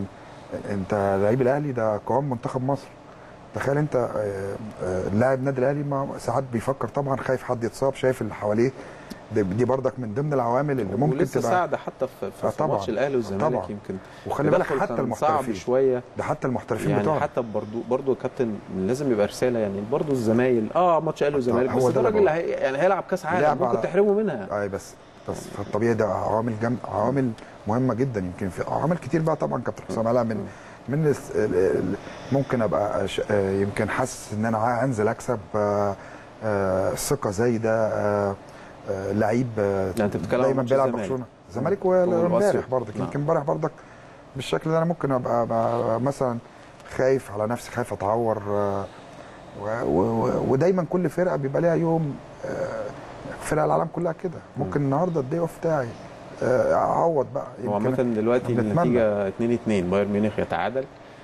انت لعيب الاهلي ده قوام منتخب مصر تخيل انت آه، آه، لاعب نادي الاهلي ما ساعات بيفكر طبعا خايف حد يتصاب شايف اللي حواليه دي- دي برضك من ضمن العوامل اللي ممكن ولسه تبقى ساعده حتى في, آه، في, في طبعاً. ماتش الاهلي والزمالك طبعاً. يمكن وخلي بالك التدخل حتى كان صعب المحترفين شويه ده حتى المحترفين يعني بتوعنا حتى برضو برضو يا كابتن لازم يبقى رساله يعني برضو الزمايل اه ماتش الاهلي والزمالك هو بس ده ده اللي راجل بقوله. هي يعني هيلعب كاس عالم لعب ممكن على- تحرمه منها اي بس بس فالطبيعي ده عوامل جم... عوامل مهمه جدا يمكن في عوامل كتير بقى طبعا كابتن حسام قالها من من الس- ال- ال- ممكن ابقى ش... آه، يمكن حاسس ان انا عا- انزل اكسب آه، آه، ثقه زايده آه، آه، لعيب آه، يعني انت بتتكلم عن دايما ماتش بيلعب الزمالك. برشلونه الزمالك والوصل. وامبارح برضك نعم. يمكن امبارح برضك بالشكل ده انا ممكن ابقى, أبقى مثلا خايف على نفسي خايف اتعور آه، و- و- و- ودايما كل فرقه بيبقى ليها يوم آه، فرق العالم كلها كده ممكن النهارده الدي اوف بتاعي آه، اعوض بقى هو عامة دلوقتي بنتمنى. النتيجة 2 2 بايرن ميونخ يتعادل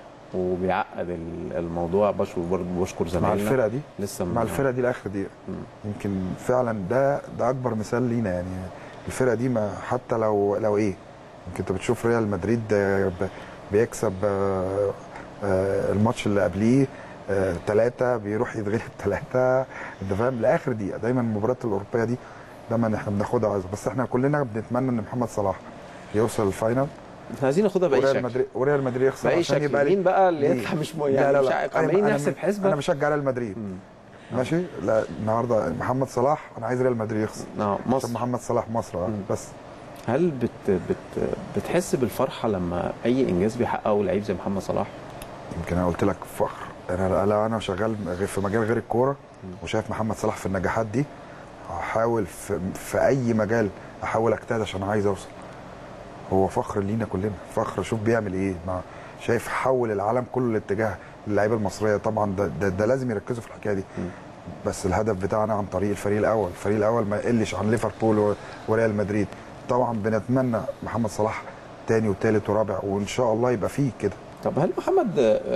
وبيعقد ال- الموضوع بشكر برضه بشكر مع زمايلنا الفرقه دي لسه مع الفرقه دي لاخر دقيقه يمكن فعلا ده ده اكبر مثال لينا يعني الفرقه دي ما حتى لو لو ايه يمكن انت بتشوف ريال مدريد آه، ب- بيكسب آه، آه، الماتش اللي قبليه ثلاثة بيروح يتغلب ثلاثة انت فاهم لاخر دقيقة دايما المباريات الاوروبيه دي دايما احنا بناخدها عايزة. بس احنا كلنا بنتمنى ان محمد صلاح يوصل الفاينل احنا عايزين ناخدها باي وريال شكل مدريد وريال مدريد يخسر باي عشان شكل يبقى لي- مين بقى اللي ليه؟ يطلع مش مو لا يعني لا مش لا. عارف أنا- عمالين أنا نحسب من- حسبة انا بشجع ريال مدريد ماشي لا النهارده محمد صلاح انا عايز ريال مدريد يخسر اه عشان مصر محمد صلاح مصر آه، بس هل بت بت بتحس بالفرحة لما أي إنجاز بيحققه لعيب زي محمد صلاح؟ يمكن انا قلت لك فخر انا لو انا شغال غير- في مجال غير الكوره وشايف محمد صلاح في النجاحات دي هحاول في, في اي مجال احاول اجتهد عشان عايز اوصل هو فخر لينا كلنا فخر شوف بيعمل ايه مع شايف حول العالم كله لاتجاه اللعيبه المصريه طبعا ده, ده, ده لازم يركزوا في الحكايه دي بس الهدف بتاعنا عن طريق الفريق الاول الفريق الاول ما يقلش عن ليفربول و- وريال مدريد طبعا بنتمنى محمد صلاح تاني وتالت ورابع وان شاء الله يبقى فيه كده طب هل محمد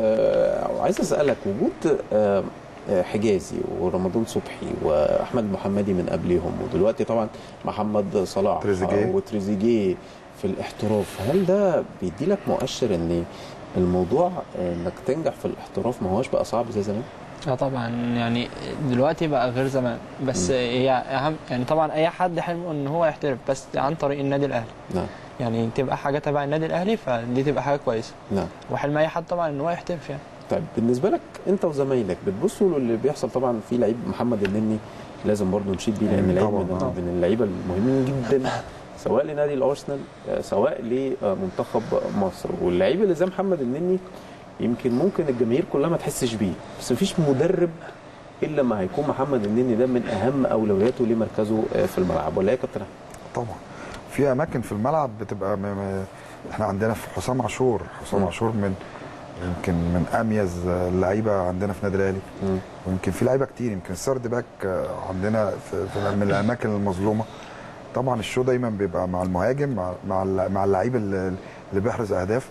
آه عايز أسألك وجود آه آه، حجازي ورمضان صبحي واحمد محمدي من قبلهم ودلوقتي طبعا محمد صلاح تريزيجيه. وتريزيجيه في الاحتراف هل ده بيدي لك مؤشر ان الموضوع آه، انك تنجح في الاحتراف ما هوش بقى صعب زي زمان؟ اه طبعا يعني دلوقتي بقى غير زمان بس هي اهم يعني طبعا اي حد حلمه ان هو يحترف بس عن طريق النادي الاهلي نعم يعني تبقى حاجه تبع النادي الاهلي فدي تبقى حاجه كويسه نعم وحلم اي حد طبعا ان هو يحترف يعني طيب بالنسبه لك انت وزمايلك بتبصوا للي بيحصل طبعا في لعيب محمد النني لازم برضه نشيد بيه لان لعيب طبعاً. من, من اللعيبه المهمين جدا سواء لنادي الارسنال آه، سواء لمنتخب مصر واللعيب اللي زي محمد النني يمكن ممكن الجماهير كلها ما تحسش بيه بس مفيش مدرب الا ما هيكون محمد النني ده من اهم اولوياته لمركزه آه، في الملعب ولا ايه يا كابتن أحمد؟ طبعا في اماكن في الملعب بتبقى م... م... احنا عندنا في حسام عاشور حسام مم. عاشور من يمكن من اميز اللعيبه عندنا في النادي الاهلي مم. ويمكن في لعيبه كتير يمكن السرد باك آه، عندنا في, في من الاماكن المظلومه طبعا الشو دايما بيبقى مع المهاجم مع مع الل- مع اللعيب اللي اللي بيحرز اهداف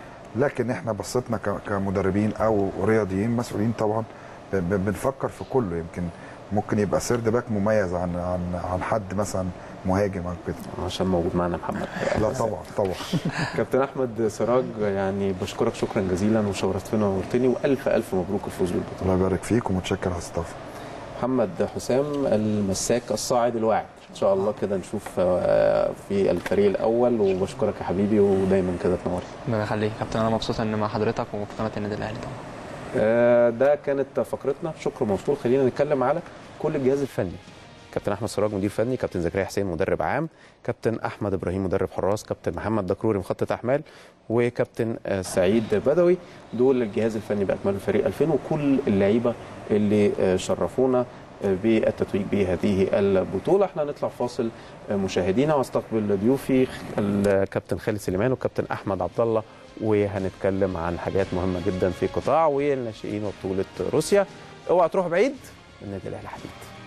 لكن احنا بصيتنا ك- كمدربين او رياضيين مسؤولين طبعا ب- ب- بنفكر في كله يمكن ممكن يبقى سيرد باك مميز عن عن عن حد مثلا مهاجم او كده عشان موجود معنا محمد لا طبعا طبعا كابتن احمد سراج يعني بشكرك شكرا جزيلا وشرفتنا ونورتني والف الف مبروك الفوز بالبطوله الله يبارك فيك ومتشكر على الاستضافه محمد حسام المساك الصاعد الواعد ان شاء الله كده نشوف آه، في الفريق الاول وبشكرك يا حبيبي ودايما كده تنورني ربنا يخليك كابتن انا مبسوط ان مع حضرتك وفي قناه النادي الاهلي طبعا آه، ده كانت فقرتنا شكر موصول خلينا نتكلم على كل الجهاز الفني كابتن احمد سراج مدير فني كابتن زكريا حسين مدرب عام كابتن احمد ابراهيم مدرب حراس كابتن محمد دكروري مخطط احمال وكابتن آه، سعيد بدوي دول الجهاز الفني باكمله فريق 2000 وكل اللعيبه اللي آه، شرفونا آه، بالتتويج بهذه البطوله احنا نطلع فاصل آه، مشاهدينا واستقبل ضيوفي الكابتن خالد سليمان والكابتن احمد عبد الله وهنتكلم عن حاجات مهمه جدا في قطاع والناشئين وبطوله روسيا اوعى تروح بعيد النادي الاهلي حديد